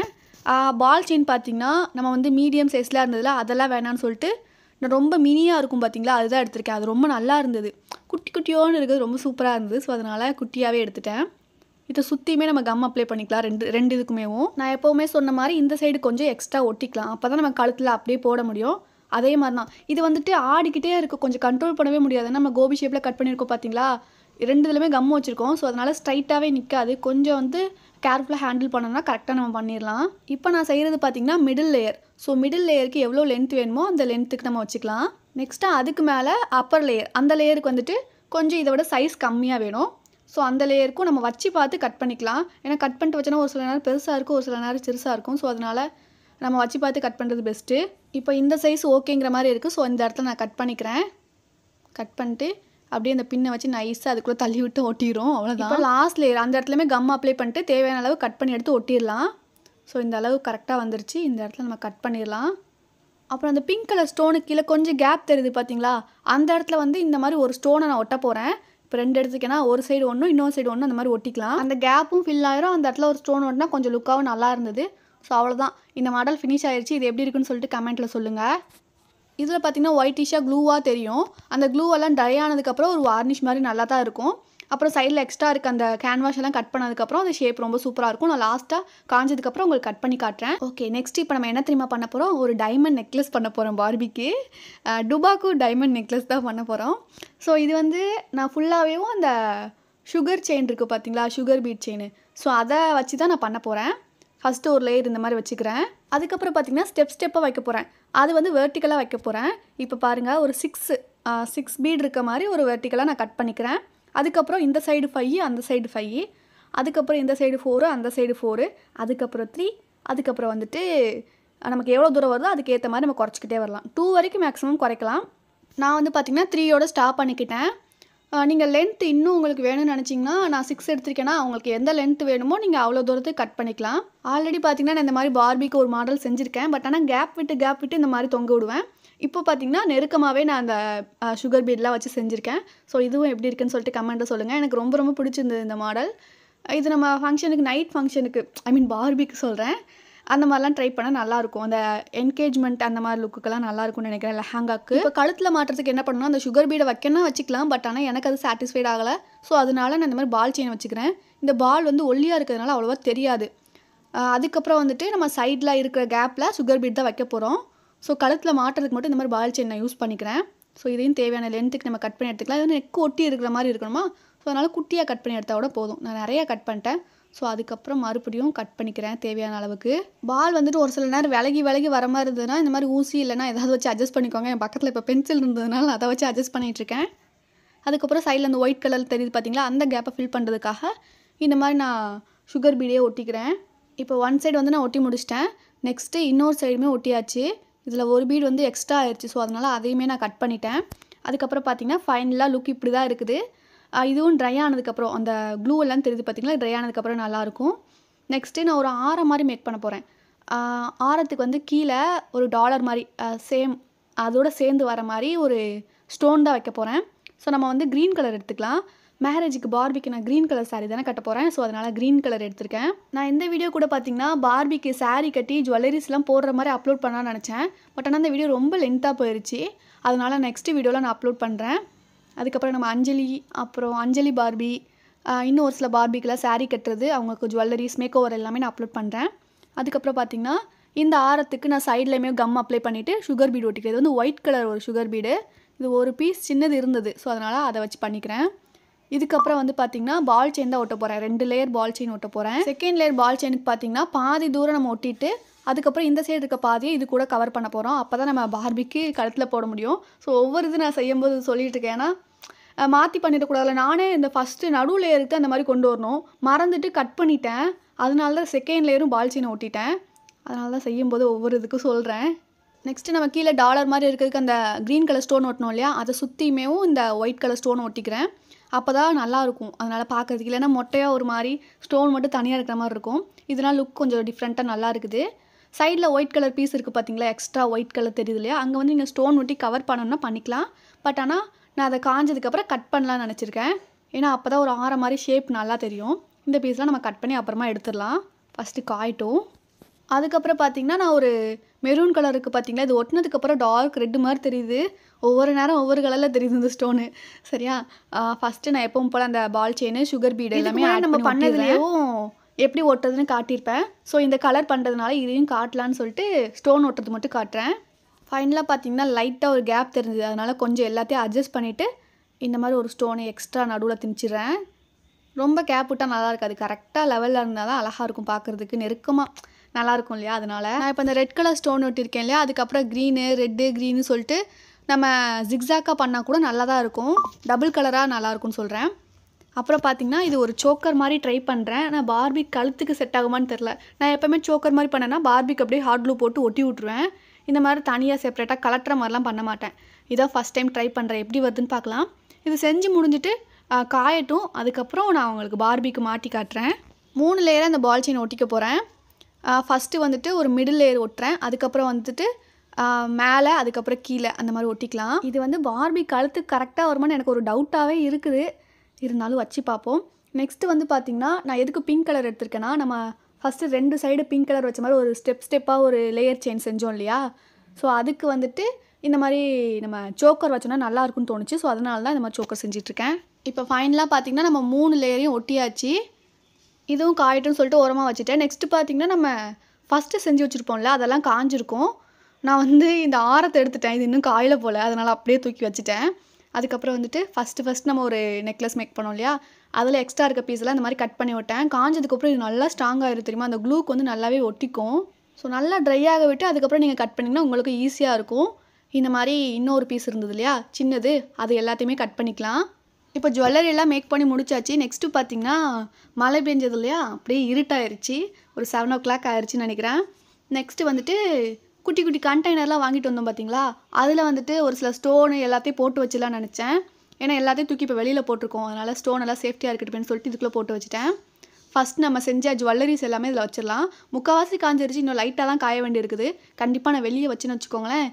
பால் செயின் பார்த்தீங்கன்னா நம்ம வந்து மீடியம் சைஸில் இருந்ததில்ல அதெல்லாம் வேணான்னு சொல்லிட்டு நான் ரொம்ப மினியாக இருக்கும் பார்த்தீங்களா அதுதான் எடுத்திருக்கேன் அது ரொம்ப நல்லா இருந்தது குட்டி குட்டியோன்னு இருக்கிறது ரொம்ப சூப்பராக இருந்தது ஸோ அதனால் குட்டியாகவே எடுத்துட்டேன் இதை சுற்றியுமே நம்ம கம் அப்ளை பண்ணிக்கலாம் ரெண்டு ரெண்டு இதுக்குமேவும் நான் எப்போவுமே சொன்ன மாதிரி இந்த சைடு கொஞ்சம் எக்ஸ்ட்ரா ஒட்டிக்கலாம் அப்போ தான் நம்ம கழுத்தில் அப்படியே போட முடியும் அதே மாதிரி தான் இது வந்துட்டு ஆடிக்கிட்டே இருக்குது கொஞ்சம் கண்ட்ரோல் பண்ணவே முடியாது நம்ம கோபி ஷேப்பில் கட் பண்ணியிருக்கோம் பார்த்தீங்களா ரெண்டு இதுலையுமே கம் வச்சுருக்கோம் ஸோ அதனால் ஸ்ட்ரைட்டாகவே நிற்காது கொஞ்சம் வந்து கேர்ஃபுல்லாக ஹேண்டில் பண்ணோம்னா கரெக்டாக நம்ம பண்ணிடலாம் இப்போ நான் செய்கிறது பார்த்தீங்கன்னா மிடில் லேயர் ஸோ மிடில் லேயருக்கு எவ்வளோ லென்த் வேணுமோ அந்த லென்த்துக்கு நம்ம வச்சுக்கலாம் நெக்ஸ்ட்டாக அதுக்கு மேலே அப்பர் லேயர் அந்த லேயருக்கு வந்துட்டு கொஞ்சம் இதை விட சைஸ் கம்மியாக வேணும் ஸோ அந்த லேயருக்கும் நம்ம வச்சு பார்த்து கட் பண்ணிக்கலாம் ஏன்னா கட் பண்ணிட்டு வச்சோன்னா ஒரு சில நேரம் பெருசாக இருக்கும் ஒரு சில நேரம் சிறுசாக இருக்கும் ஸோ அதனால் நம்ம வச்சு பார்த்து கட் பண்ணுறது பெஸ்ட்டு இப்போ இந்த சைஸ் ஓகேங்கிற மாதிரி இருக்குது ஸோ இந்த இடத்துல நான் கட் பண்ணிக்கிறேன் கட் பண்ணிட்டு அப்படியே அந்த பின்னை வச்சு நைஸாக அதுக்குள்ளே தள்ளி விட்டு ஒட்டிடும் அவ்வளோதான் இப்போ லாஸ்ட் லேயர் அந்த இடத்துலையுமே கம் அப்ளை பண்ணிட்டு தேவையான அளவு கட் பண்ணி எடுத்து ஒட்டிடலாம் ஸோ இந்த அளவு கரெக்டாக வந்துருச்சு இந்த இடத்துல நம்ம கட் பண்ணிடலாம் அப்புறம் அந்த பிங்க் கலர் ஸ்டோனுக்கு கீழே கொஞ்சம் கேப் தெரியுது பார்த்தீங்களா அந்த இடத்துல வந்து இந்த மாதிரி ஒரு ஸ்டோனை நான் ஒட்ட போகிறேன் இப்போ ரெண்டு எடுத்துக்கேன்னா ஒரு சைடு ஒன்று இன்னொரு சைடு ஒன்று அந்த மாதிரி ஒட்டிக்கலாம் அந்த கேப்பும் ஃபில் ஆயிரும் அந்த இடத்துல ஒரு ஸ்டோன் ஒட்டினா கொஞ்சம் லுக்காகவும் நல்லா இருந்தது ஸோ அவ்வளோதான் இந்த மாடல் ஃபினிஷ் ஆயிடுச்சு இது எப்படி இருக்குன்னு சொல்லிட்டு கமெண்ட்டில் சொல்லுங்கள் இதில் பார்த்தீங்கன்னா ஒயிட்டிஷாக க்ளூவாக தெரியும் அந்த க்ளூவெல்லாம் ட்ரை ஆனதுக்கப்புறம் ஒரு வார்னிஷ் மாதிரி நல்லா தான் இருக்கும் அப்புறம் சைடில் எக்ஸ்ட்ரா இருக்க அந்த கேன்வாஷ் எல்லாம் கட் பண்ணதுக்கப்புறம் அந்த ஷேப் ரொம்ப சூப்பராக இருக்கும் நான் லாஸ்ட்டாக காஞ்சதுக்கப்புறம் உங்களுக்கு கட் பண்ணி காட்டுறேன் ஓகே நெக்ஸ்ட் இப்போ நம்ம என்ன தெரியுமா பண்ண போகிறோம் ஒரு டைமண்ட் நெக்லஸ் பண்ண போகிறோம் பார்பிக்கு டுபாக்கு டைமண்ட் நெக்லஸ் தான் பண்ண போகிறோம் ஸோ இது வந்து நான் ஃபுல்லாகவே அந்த சுகர் செயின் இருக்குது பார்த்தீங்களா சுகர் பீட் செயின் ஸோ அதை வச்சு தான் நான் பண்ண போகிறேன் ஃபஸ்ட்டு ஒரு லேயர் இந்த மாதிரி வச்சுக்கிறேன் அதுக்கப்புறம் பார்த்தீங்கன்னா ஸ்டெப் ஸ்டெப்பாக வைக்க போகிறேன் அது வந்து வெர்டிக்கலாக வைக்க போகிறேன் இப்போ பாருங்கள் ஒரு சிக்ஸ் சிக்ஸ் பீட் இருக்க மாதிரி ஒரு வெர்டிக்கலாக நான் கட் பண்ணிக்கிறேன் அதுக்கப்புறம் இந்த சைடு ஃபைவ் அந்த சைடு ஃபைவ் அதுக்கப்புறம் இந்த சைடு ஃபோரு அந்த சைடு ஃபோரு அதுக்கப்புறம் த்ரீ அதுக்கப்புறம் வந்துட்டு நமக்கு எவ்வளோ தூரம் வருதோ அதுக்கு ஏற்ற மாதிரி நம்ம குறைச்சிக்கிட்டே வரலாம் டூ வரைக்கும் மேக்ஸிமம் குறைக்கலாம் நான் வந்து பார்த்திங்கன்னா த்ரீயோட ஸ்டாப் பண்ணிக்கிட்டேன் நீங்கள் லென்த் இன்னும் உங்களுக்கு வேணும்னு நினச்சிங்கன்னா நான் சிக்ஸ் எடுத்திருக்கேன்னா உங்களுக்கு எந்த லென்த் வேணுமோ நீங்கள் அவ்வளோ தூரத்துக்கு கட் பண்ணிக்கலாம் ஆல்ரெடி பார்த்தீங்கன்னா நான் இந்த மாதிரி பார்பிக்கு ஒரு மாடல் செஞ்சுருக்கேன் பட் ஆனால் கேப் விட்டு கேப் விட்டு இந்த மாதிரி தொங்க விடுவேன் இப்போ பார்த்தீங்கன்னா நெருக்கமாகவே நான் அந்த சுகர் பீட்லாம் வச்சு செஞ்சுருக்கேன் ஸோ இதுவும் எப்படி இருக்குன்னு சொல்லிட்டு கமெண்ட்டை சொல்லுங்கள் எனக்கு ரொம்ப ரொம்ப பிடிச்சிருந்தது இந்த மாடல் இது நம்ம ஃபங்க்ஷனுக்கு நைட் ஃபங்க்ஷனுக்கு ஐ மீன் பார்பிக்கு சொல்கிறேன் அந்த மாதிரிலாம் ட்ரை பண்ணால் நல்லாயிருக்கும் அந்த என்கேஜ்மெண்ட் அந்த மாதிரி லுக்குக்கெல்லாம் நல்லாயிருக்கும்னு நினைக்கிறேன் லெஹாங்காக்கு இப்போ கழுத்தில் மாட்டுறதுக்கு என்ன பண்ணணும் அந்த சுகர் பீடை வைக்கணும் வச்சுக்கலாம் பட் ஆனால் எனக்கு அது சாட்டிஸ்ஃபைட் ஆகலை ஸோ அதனால நான் இந்த மாதிரி பால் செயின் வச்சுக்கிறேன் இந்த பால் வந்து ஒல்லியாக இருக்கிறதுனால அவ்வளோவா தெரியாது அதுக்கப்புறம் வந்துட்டு நம்ம சைடில் இருக்கிற கேப்பில் சுகர் பீட் தான் வைக்க போகிறோம் ஸோ கழுத்தில் மாட்டுறதுக்கு மட்டும் இந்த மாதிரி பால் செயின் நான் யூஸ் பண்ணிக்கிறேன் ஸோ இதையும் தேவையான லென்த்துக்கு நம்ம கட் பண்ணி எடுத்துக்கலாம் இது வந்து நெக் ஒட்டி இருக்கிற மாதிரி இருக்கணுமா ஸோ அதனால் குட்டியாக கட் பண்ணி எடுத்தால் கூட போதும் நான் நிறையா கட் பண்ணிட்டேன் ஸோ அதுக்கப்புறம் மறுபடியும் கட் பண்ணிக்கிறேன் தேவையான அளவுக்கு பால் வந்துட்டு ஒரு சில நேரம் விலகி விலகி வர மாதிரி இருந்ததுன்னா இந்த மாதிரி ஊசி இல்லைனா ஏதாவது வச்சு அட்ஜஸ்ட் பண்ணிக்கோங்க என் பக்கத்தில் இப்போ பென்சில் இருந்ததுனால நான் அதை வச்சு அட்ஜஸ்ட் பண்ணிகிட்ருக்கேன் அதுக்கப்புறம் சைடில் அந்த ஒயிட் கலர் தெரியுது பார்த்தீங்களா அந்த கேப்பை ஃபில் பண்ணுறதுக்காக இந்த மாதிரி நான் சுகர் பீடியே ஒட்டிக்கிறேன் இப்போ ஒன் சைடு வந்து நான் ஒட்டி முடிச்சிட்டேன் நெக்ஸ்ட்டு இன்னொரு சைடுமே ஒட்டியாச்சு இதில் ஒரு பீடு வந்து எக்ஸ்ட்ரா ஆயிடுச்சு ஸோ அதனால் அதையுமே நான் கட் பண்ணிட்டேன் அதுக்கப்புறம் பார்த்தீங்கன்னா ஃபைனலாக லுக் இப்படி தான் இருக்குது இதுவும் ட்ரை ஆனதுக்கப்புறம் அந்த க்ளூ எல்லாம் தெரியுது பார்த்தீங்களா ட்ரை ஆனதுக்கப்புறம் நல்லாயிருக்கும் நெக்ஸ்ட்டு நான் ஒரு ஆரம் மாதிரி மேக் பண்ண போகிறேன் ஆரத்துக்கு வந்து கீழே ஒரு டாலர் மாதிரி சேம் அதோட சேர்ந்து வர மாதிரி ஒரு ஸ்டோன் தான் வைக்க போகிறேன் ஸோ நம்ம வந்து க்ரீன் கலர் எடுத்துக்கலாம் மேரேஜுக்கு பார்பிக்கு நான் க்ரீன் கலர் சாரீ தானே கட்ட போகிறேன் ஸோ அதனால் க்ரீன் கலர் எடுத்திருக்கேன் நான் இந்த வீடியோ கூட பார்த்தீங்கன்னா பார்பிக்கு சாரீ கட்டி ஜுவல்லரிஸ்லாம் போடுற மாதிரி அப்லோட் பண்ணலாம்னு நினச்சேன் பட் ஆனால் அந்த வீடியோ ரொம்ப லென்த்தாக போயிடுச்சு அதனால் நெக்ஸ்ட் வீடியோவில் நான் அப்லோட் பண்ணுறேன் அதுக்கப்புறம் நம்ம அஞ்சலி அப்புறம் அஞ்சலி பார்பி இன்னும் ஒரு சில பார்பிக்கெலாம் சாரீ கட்டுறது அவங்களுக்கு ஜுவல்லரிஸ் மேக் ஓவர் எல்லாமே நான் அப்லோட் பண்ணுறேன் அதுக்கப்புறம் பார்த்திங்கன்னா இந்த ஆரத்துக்கு நான் சைட்லேயுமே கம் அப்ளை பண்ணிவிட்டு சுகர் பீடு ஒட்டிக்கிறேன் இது வந்து ஒயிட் கலர் ஒரு சுகர் பீடு இது ஒரு பீஸ் சின்னது இருந்தது ஸோ அதனால் அதை வச்சு பண்ணிக்கிறேன் இதுக்கப்புறம் வந்து பார்த்திங்கன்னா பால் செயின் தான் ஒட்ட போகிறேன் ரெண்டு லேயர் பால் செயின் ஒட்ட போகிறேன் செகண்ட் லேயர் பால் செயினுக்கு பார்த்தீங்கன்னா பாதி தூரம் நம்ம ஒட்டிட்டு அதுக்கப்புறம் இந்த சைடு இருக்க பாதியை இது கூட கவர் பண்ண போகிறோம் அப்போ தான் நம்ம பார்பிக்கு கழுத்தில் போட முடியும் ஸோ ஒவ்வொரு இது நான் செய்யும்போது சொல்லிட்டு இருக்கேன் ஏன்னா மாற்றி பண்ணிடக்கூடாதுல நானே இந்த ஃபஸ்ட்டு நடு லேயருக்கு தான் அந்த மாதிரி கொண்டு வரணும் மறந்துட்டு கட் பண்ணிட்டேன் அதனால தான் செகண்ட் லேயரும் பால் செயினை ஒட்டிட்டேன் அதனால தான் செய்யும்போது ஒவ்வொரு இதுக்கும் சொல்கிறேன் நெக்ஸ்ட்டு நம்ம கீழே டாலர் மாதிரி இருக்கிறதுக்கு அந்த க்ரீன் கலர் ஸ்டோன் ஒட்டணும் இல்லையா அதை சுற்றியுமேவும் இந்த ஒயிட் கலர் ஸ்டோன் ஒட்டிக்கிறேன் அப்போ தான் நல்லாயிருக்கும் அதனால் பார்க்கறதுக்கு இல்லைன்னா மொட்டையாக ஒரு மாதிரி ஸ்டோன் மட்டும் தனியாக இருக்கிற மாதிரி இருக்கும் இதனால் லுக் கொஞ்சம் டிஃப்ரெண்ட்டாக நல்லா இருக்குது சைடில் ஒயிட் கலர் பீஸ் இருக்குது பார்த்தீங்களா எக்ஸ்ட்ரா ஒயிட் கலர் தெரியுது இல்லையா அங்கே வந்து நீங்கள் ஸ்டோன் ஒட்டி கவர் பண்ணணும்னா பண்ணிக்கலாம் பட் ஆனால் நான் அதை காஞ்சதுக்கப்புறம் கட் பண்ணலாம்னு நினச்சிருக்கேன் ஏன்னா அப்போ தான் ஒரு ஆற மாதிரி ஷேப் நல்லா தெரியும் இந்த பீஸ்லாம் நம்ம கட் பண்ணி அப்புறமா எடுத்துடலாம் ஃபஸ்ட்டு காயட்டும் அதுக்கப்புறம் பார்த்தீங்கன்னா நான் ஒரு மெரூன் கலருக்கு பார்த்தீங்களா இது ஒட்டினதுக்கப்புறம் டார்க் ரெட்டு மாதிரி தெரியுது ஒவ்வொரு நேரம் ஒவ்வொரு கலரில் தெரியுது இந்த ஸ்டோனு சரியா ஃபஸ்ட்டு நான் எப்பவும் போல் அந்த பால் செயின் சுகர் பீடு எல்லாமே நம்ம பண்ணதுலேயும் எப்படி ஒட்டுறதுன்னு காட்டியிருப்பேன் ஸோ இந்த கலர் பண்ணுறதுனால இதையும் காட்டலான்னு சொல்லிட்டு ஸ்டோன் ஒட்டுறது மட்டும் காட்டுறேன் ஃபைனலாக பார்த்தீங்கன்னா லைட்டாக ஒரு கேப் தெரிஞ்சுது அதனால் கொஞ்சம் எல்லாத்தையும் அட்ஜஸ்ட் பண்ணிவிட்டு இந்த மாதிரி ஒரு ஸ்டோனை எக்ஸ்ட்ரா நடுவில் திணிச்சிடுறேன் ரொம்ப கேப் விட்டால் நல்லா இருக்காது கரெக்டாக லெவலில் இருந்தால் தான் அழகாக இருக்கும் பார்க்குறதுக்கு நெருக்கமாக நல்லா இருக்கும் இல்லையா அதனால் நான் இப்போ இந்த ரெட் கலர் ஸ்டோன் ஒட்டியிருக்கேன் இல்லையா அதுக்கப்புறம் க்ரீனு ரெட்டு க்ரீனு சொல்லிட்டு நம்ம ஜிக்ஸாக்காக பண்ணால் கூட நல்லா தான் இருக்கும் டபுள் கலராக நல்லா இருக்கும்னு சொல்கிறேன் அப்புறம் பார்த்தீங்கன்னா இது ஒரு சோக்கர் மாதிரி ட்ரை பண்ணுறேன் ஆனால் பார்பி கழுத்துக்கு செட் ஆகுமான்னு தெரில நான் எப்போவுமே சோக்கர் மாதிரி பண்ணேன்னா பார்பிக்கு அப்படியே ஹார்ட் க்ளூ போட்டு ஒட்டி விட்ருவேன் இந்த மாதிரி தனியாக செப்பரேட்டாக கலட்டுற மாதிரிலாம் பண்ண மாட்டேன் இதான் ஃபஸ்ட் டைம் ட்ரை பண்ணுறேன் எப்படி வருதுன்னு பார்க்கலாம் இது செஞ்சு முடிஞ்சிட்டு ஆ, காயட்டும் அதுக்கப்புறம் நான் உங்களுக்கு பார்பிக்கு மாட்டி காட்டுறேன் மூணு லேயராக அந்த பால் செயின் ஒட்டிக்க போகிறேன் ஃபஸ்ட்டு வந்துட்டு ஒரு மிடில் லேயர் ஒட்டுறேன் அதுக்கப்புறம் வந்துட்டு மேலே அதுக்கப்புறம் கீழே அந்த மாதிரி ஒட்டிக்கலாம் இது வந்து பார்பி கழுத்துக்கு கரெக்டாக வருமான்னு எனக்கு ஒரு டவுட்டாகவே இருக்குது இருந்தாலும் வச்சு பார்ப்போம் நெக்ஸ்ட்டு வந்து பார்த்திங்கன்னா நான் எதுக்கு பிங்க் கலர் எடுத்திருக்கேன்னா நம்ம ஃபஸ்ட்டு ரெண்டு சைடு பிங்க் கலர் வச்ச மாதிரி ஒரு ஸ்டெப் ஸ்டெப்பாக ஒரு லேயர் செயின் செஞ்சோம் இல்லையா ஸோ அதுக்கு வந்துட்டு இந்த மாதிரி நம்ம சோக்கர் வச்சோன்னா நல்லா இருக்கும்னு தோணுச்சு ஸோ அதனால தான் இந்த மாதிரி சோக்கர் செஞ்சிட்ருக்கேன் இப்போ ஃபைனலாக பார்த்தீங்கன்னா நம்ம மூணு லேயரையும் ஒட்டியாச்சு இதுவும் காயட்டும்னு சொல்லிட்டு ஓரமாக வச்சுட்டேன் நெக்ஸ்ட்டு பார்த்தீங்கன்னா நம்ம ஃபஸ்ட்டு செஞ்சு வச்சுருப்போம்ல அதெல்லாம் காஞ்சிருக்கும் நான் வந்து இந்த ஆரத்தை எடுத்துட்டேன் இது இன்னும் காயில போல் அதனால் அப்படியே தூக்கி வச்சுட்டேன் அதுக்கப்புறம் வந்துட்டு ஃபஸ்ட்டு ஃபஸ்ட் நம்ம ஒரு நெக்லஸ் மேக் பண்ணோம் இல்லையா அதில் எக்ஸ்ட்ரா இருக்க பீஸ்லாம் இந்த மாதிரி கட் பண்ணி விட்டேன் காஞ்சதுக்கப்புறம் இது நல்லா ஸ்ட்ராங் ஆயிரும் தெரியுமா அந்த க்ளூக்கு வந்து நல்லாவே ஒட்டிக்கும் ஸோ நல்லா ட்ரை ஆக விட்டு அதுக்கப்புறம் நீங்கள் கட் பண்ணிங்கன்னா உங்களுக்கு ஈஸியாக இருக்கும் இந்த மாதிரி இன்னொரு பீஸ் இருந்தது இல்லையா சின்னது அது எல்லாத்தையுமே கட் பண்ணிக்கலாம் இப்போ ஜுவல்லரி எல்லாம் மேக் பண்ணி முடிச்சாச்சு நெக்ஸ்ட்டு பார்த்தீங்கன்னா மழை பெஞ்சது இல்லையா அப்படியே இருட்டாயிருச்சு ஒரு செவன் ஓ கிளாக் ஆயிடுச்சுன்னு நினைக்கிறேன் நெக்ஸ்ட்டு வந்துட்டு குட்டி குட்டி கண்டெய்னர்லாம் வாங்கிட்டு வந்தோம் பார்த்தீங்களா அதில் வந்துட்டு ஒரு சில ஸ்டோனு எல்லாத்தையும் போட்டு வச்சிடலாம்னு நினச்சேன் ஏன்னா எல்லாத்தையும் தூக்கி இப்போ வெளியில் போட்டிருக்கோம் அதனால் ஸ்டோன் எல்லாம் சேஃப்டியாக இருக்கட்டும்னு சொல்லிட்டு இதுக்குள்ளே போட்டு வச்சுட்டேன் ஃபஸ்ட் நம்ம செஞ்ச ஜுவல்லரிஸ் எல்லாமே இதில் வச்சிடலாம் முக்கால்வாசி காஞ்சிருச்சு இன்னும் லைட்டாக தான் காய வேண்டி இருக்குது கண்டிப்பாக நான் வெளியே வச்சுன்னு வச்சுக்கோங்களேன்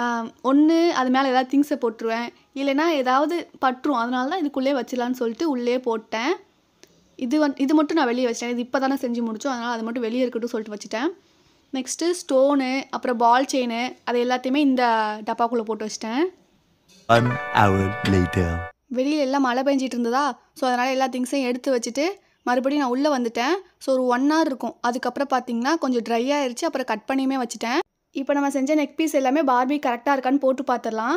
ஒன்று அது மேலே ஏதாவது திங்ஸை போட்டுருவேன் இல்லைன்னா ஏதாவது பட்டுரும் அதனால தான் இதுக்குள்ளே வச்சிடலான்னு சொல்லிட்டு உள்ளே போட்டேன் இது வந்து இது மட்டும் நான் வெளியே வச்சிட்டேன் இது இப்போ தானே செஞ்சு முடிச்சோம் அதனால் அது மட்டும் வெளியே இருக்கட்டும் சொல்லிட்டு வச்சுட்டேன் நெக்ஸ்ட்டு ஸ்டோனு அப்புறம் பால் செயின் அது எல்லாத்தையுமே இந்த டப்பாக்குள்ளே போட்டு வச்சிட்டேன் One hour later. வெளியில் எல்லாம் மழை பெஞ்சிட்டு இருந்ததா ஸோ அதனால் எல்லா திங்ஸையும் எடுத்து வச்சுட்டு மறுபடியும் நான் உள்ளே வந்துட்டேன் ஸோ ஒரு ஒன் hour இருக்கும் அதுக்கப்புறம் பார்த்தீங்கன்னா கொஞ்சம் ட்ரை ஆயிருச்சு அப்புறம் கட் பண்ணியுமே வச்சுட்டேன் இப்போ நம்ம செஞ்ச நெக் பீஸ் எல்லாமே பார்பி கரெக்டாக இருக்கான்னு போட்டு பார்த்துடலாம்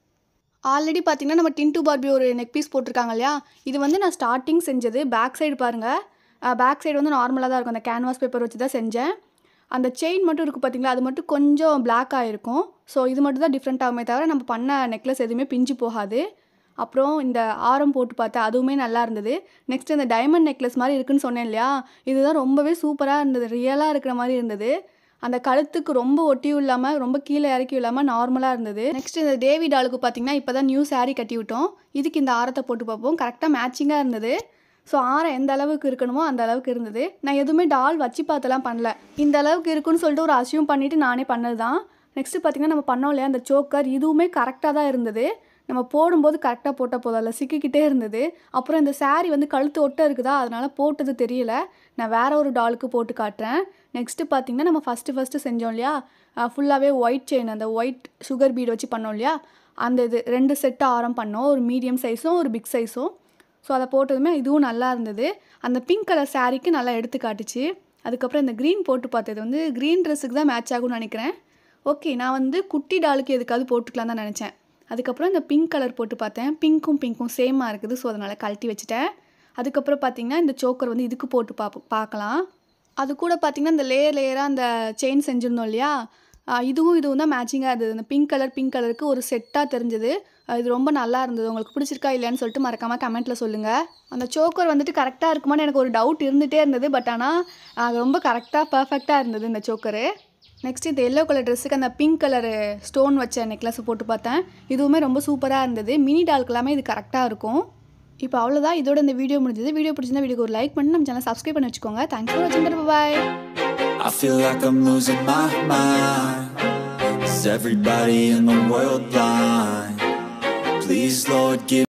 ஆல்ரெடி பார்த்தீங்கன்னா நம்ம டின்டு பார்பி ஒரு நெக் பீஸ் போட்டிருக்காங்க இல்லையா இது வந்து நான் ஸ்டார்டிங் செஞ்சது பேக் சைடு பாருங்கள் பேக் சைடு வந்து நார்மலாக தான் இருக்கும் அந்த கேன்வாஸ் பேப்பர் வச்சு தான் செஞ்சேன் அந்த செயின் மட்டும் இருக்குது பார்த்தீங்களா அது மட்டும் கொஞ்சம் பிளாக் ஆகிருக்கும் ஸோ இது மட்டும் தான் டிஃப்ரெண்ட் ஆகுமே தவிர நம்ம பண்ண நெக்லஸ் எதுவுமே பிஞ்சு போகாது அப்புறம் இந்த ஆரம் போட்டு பார்த்தேன் அதுவுமே நல்லா இருந்தது நெக்ஸ்ட் இந்த டைமண்ட் நெக்லஸ் மாதிரி இருக்குன்னு சொன்னேன் இல்லையா இதுதான் ரொம்பவே சூப்பராக இருந்தது ரியலாக இருக்கிற மாதிரி இருந்தது அந்த கழுத்துக்கு ரொம்ப ஒட்டியும் இல்லாமல் ரொம்ப கீழே இறக்கியும் இல்லாமல் நார்மலாக இருந்தது நெக்ஸ்ட் இந்த தேவி டாலுக்கு பார்த்தீங்கன்னா இப்போ தான் நியூ saree கட்டி விட்டோம் இதுக்கு இந்த ஆரத்தை போட்டு பார்ப்போம் கரெக்டாக மேட்சிங்காக இருந்தது ஸோ ஆரம் எந்த அளவுக்கு இருக்கணுமோ அந்த அளவுக்கு இருந்தது நான் எதுவுமே டால் வச்சு பார்த்தெல்லாம் பண்ணல இந்த அளவுக்கு இருக்குன்னு சொல்லிட்டு ஒரு அசியூம் பண்ணிவிட்டு நானே பண்ணது தான் நெக்ஸ்ட்டு பார்த்தீங்கன்னா நம்ம பண்ணோம் இல்லையா அந்த சோக்கர் இதுவுமே கரெக்டாக தான் இருந்தது நம்ம போடும்போது கரெக்டாக போட்டால் போதும் அதில் சிக்கிக்கிட்டே இருந்தது அப்புறம் இந்த saree வந்து கழுத்து ஒட்ட இருக்குதா அதனால் போட்டது தெரியல நான் வேற ஒரு டாலுக்கு போட்டு காட்டுறேன் நெக்ஸ்ட்டு பார்த்தீங்கன்னா நம்ம ஃபஸ்ட்டு ஃபஸ்ட்டு செஞ்சோம் இல்லையா ஃபுல்லாகவே ஒயிட் செயின் அந்த ஒயிட் சுகர் பீட் வச்சு பண்ணோம் இல்லையா அந்த இது ரெண்டு செட்டு ஆரம் பண்ணோம் ஒரு மீடியம் சைஸும் ஒரு பிக் சைஸும் ஸோ அதை போட்டதுமே இதுவும் நல்லா இருந்தது அந்த பிங்க் கலர் சாரீக்கு நல்லா எடுத்து காட்டுச்சு அதுக்கப்புறம் இந்த க்ரீன் போட்டு பார்த்தது வந்து க்ரீன் ட்ரெஸ்ஸுக்கு தான் மேட்ச் ஆகும்னு நினைக்கிறேன் ஓகே நான் வந்து குட்டி டாலுக்கு எதுக்காவது போட்டுக்கலாம் தான் நினச்சேன் அதுக்கப்புறம் இந்த பிங்க் கலர் போட்டு பார்த்தேன் பிங்க்கும் பிங்க்கும் சேமாக இருக்குது ஸோ அதனால் கழட்டி வச்சுட்டேன் அதுக்கப்புறம் பார்த்தீங்கன்னா இந்த சோக்கர் வந்து இதுக்கு போட்டு பார்ப்போம் பார்க்கலாம் அது கூட பார்த்தீங்கன்னா இந்த லேயர் லேயராக அந்த செயின் செஞ்சுருந்தோம் இல்லையா ஆஹ் இதுவும் இதுவும் தான் மேட்சிங்காக இருந்தது இந்த பிங்க் கலர் பிங்க் கலருக்கு ஒரு செட்டாக தெரிஞ்சது இது ரொம்ப நல்லா இருந்தது உங்களுக்கு பிடிச்சிருக்கா இல்லையான்னு சொல்லிட்டு மறக்காமல் கமெண்ட்டில் சொல்லுங்கள் அந்த சோக்கர் வந்துட்டு கரெக்டாக இருக்குமான்னு எனக்கு ஒரு டவுட் இருந்துகிட்டே இருந்தது பட் ஆனால் ரொம்ப கரெக்டாக பர்ஃபெக்டாக இருந்தது இந்த சோக்கரு நெக்ஸ்ட் இந்த எல்லோ கலர் ட்ரெஸ்ஸுக்கு அந்த பிங்க் கலர் ஸ்டோன் வச்ச நெக்லஸ் போட்டு பார்த்தேன் இதுவுமே ரொம்ப சூப்பராக இருந்தது மினி டால்க்கு எல்லாமே இது கரெக்டாக இருக்கும் இப்போ அவ்வளோதான் இதோட இந்த வீடியோ முடிஞ்சது வீடியோ பிடிச்சிருந்தா வீடியோக்கு ஒரு லைக் பண்ணி நம்ம சேனல் சப்ஸ்கிரைப் பண்ணி வச்சுக்கோங்க தேங்க்ஸ் ஃபார் வாட்சிங் பாய் I feel like I'm losing my mind. Is everybody in the world blind? Please, Lord, give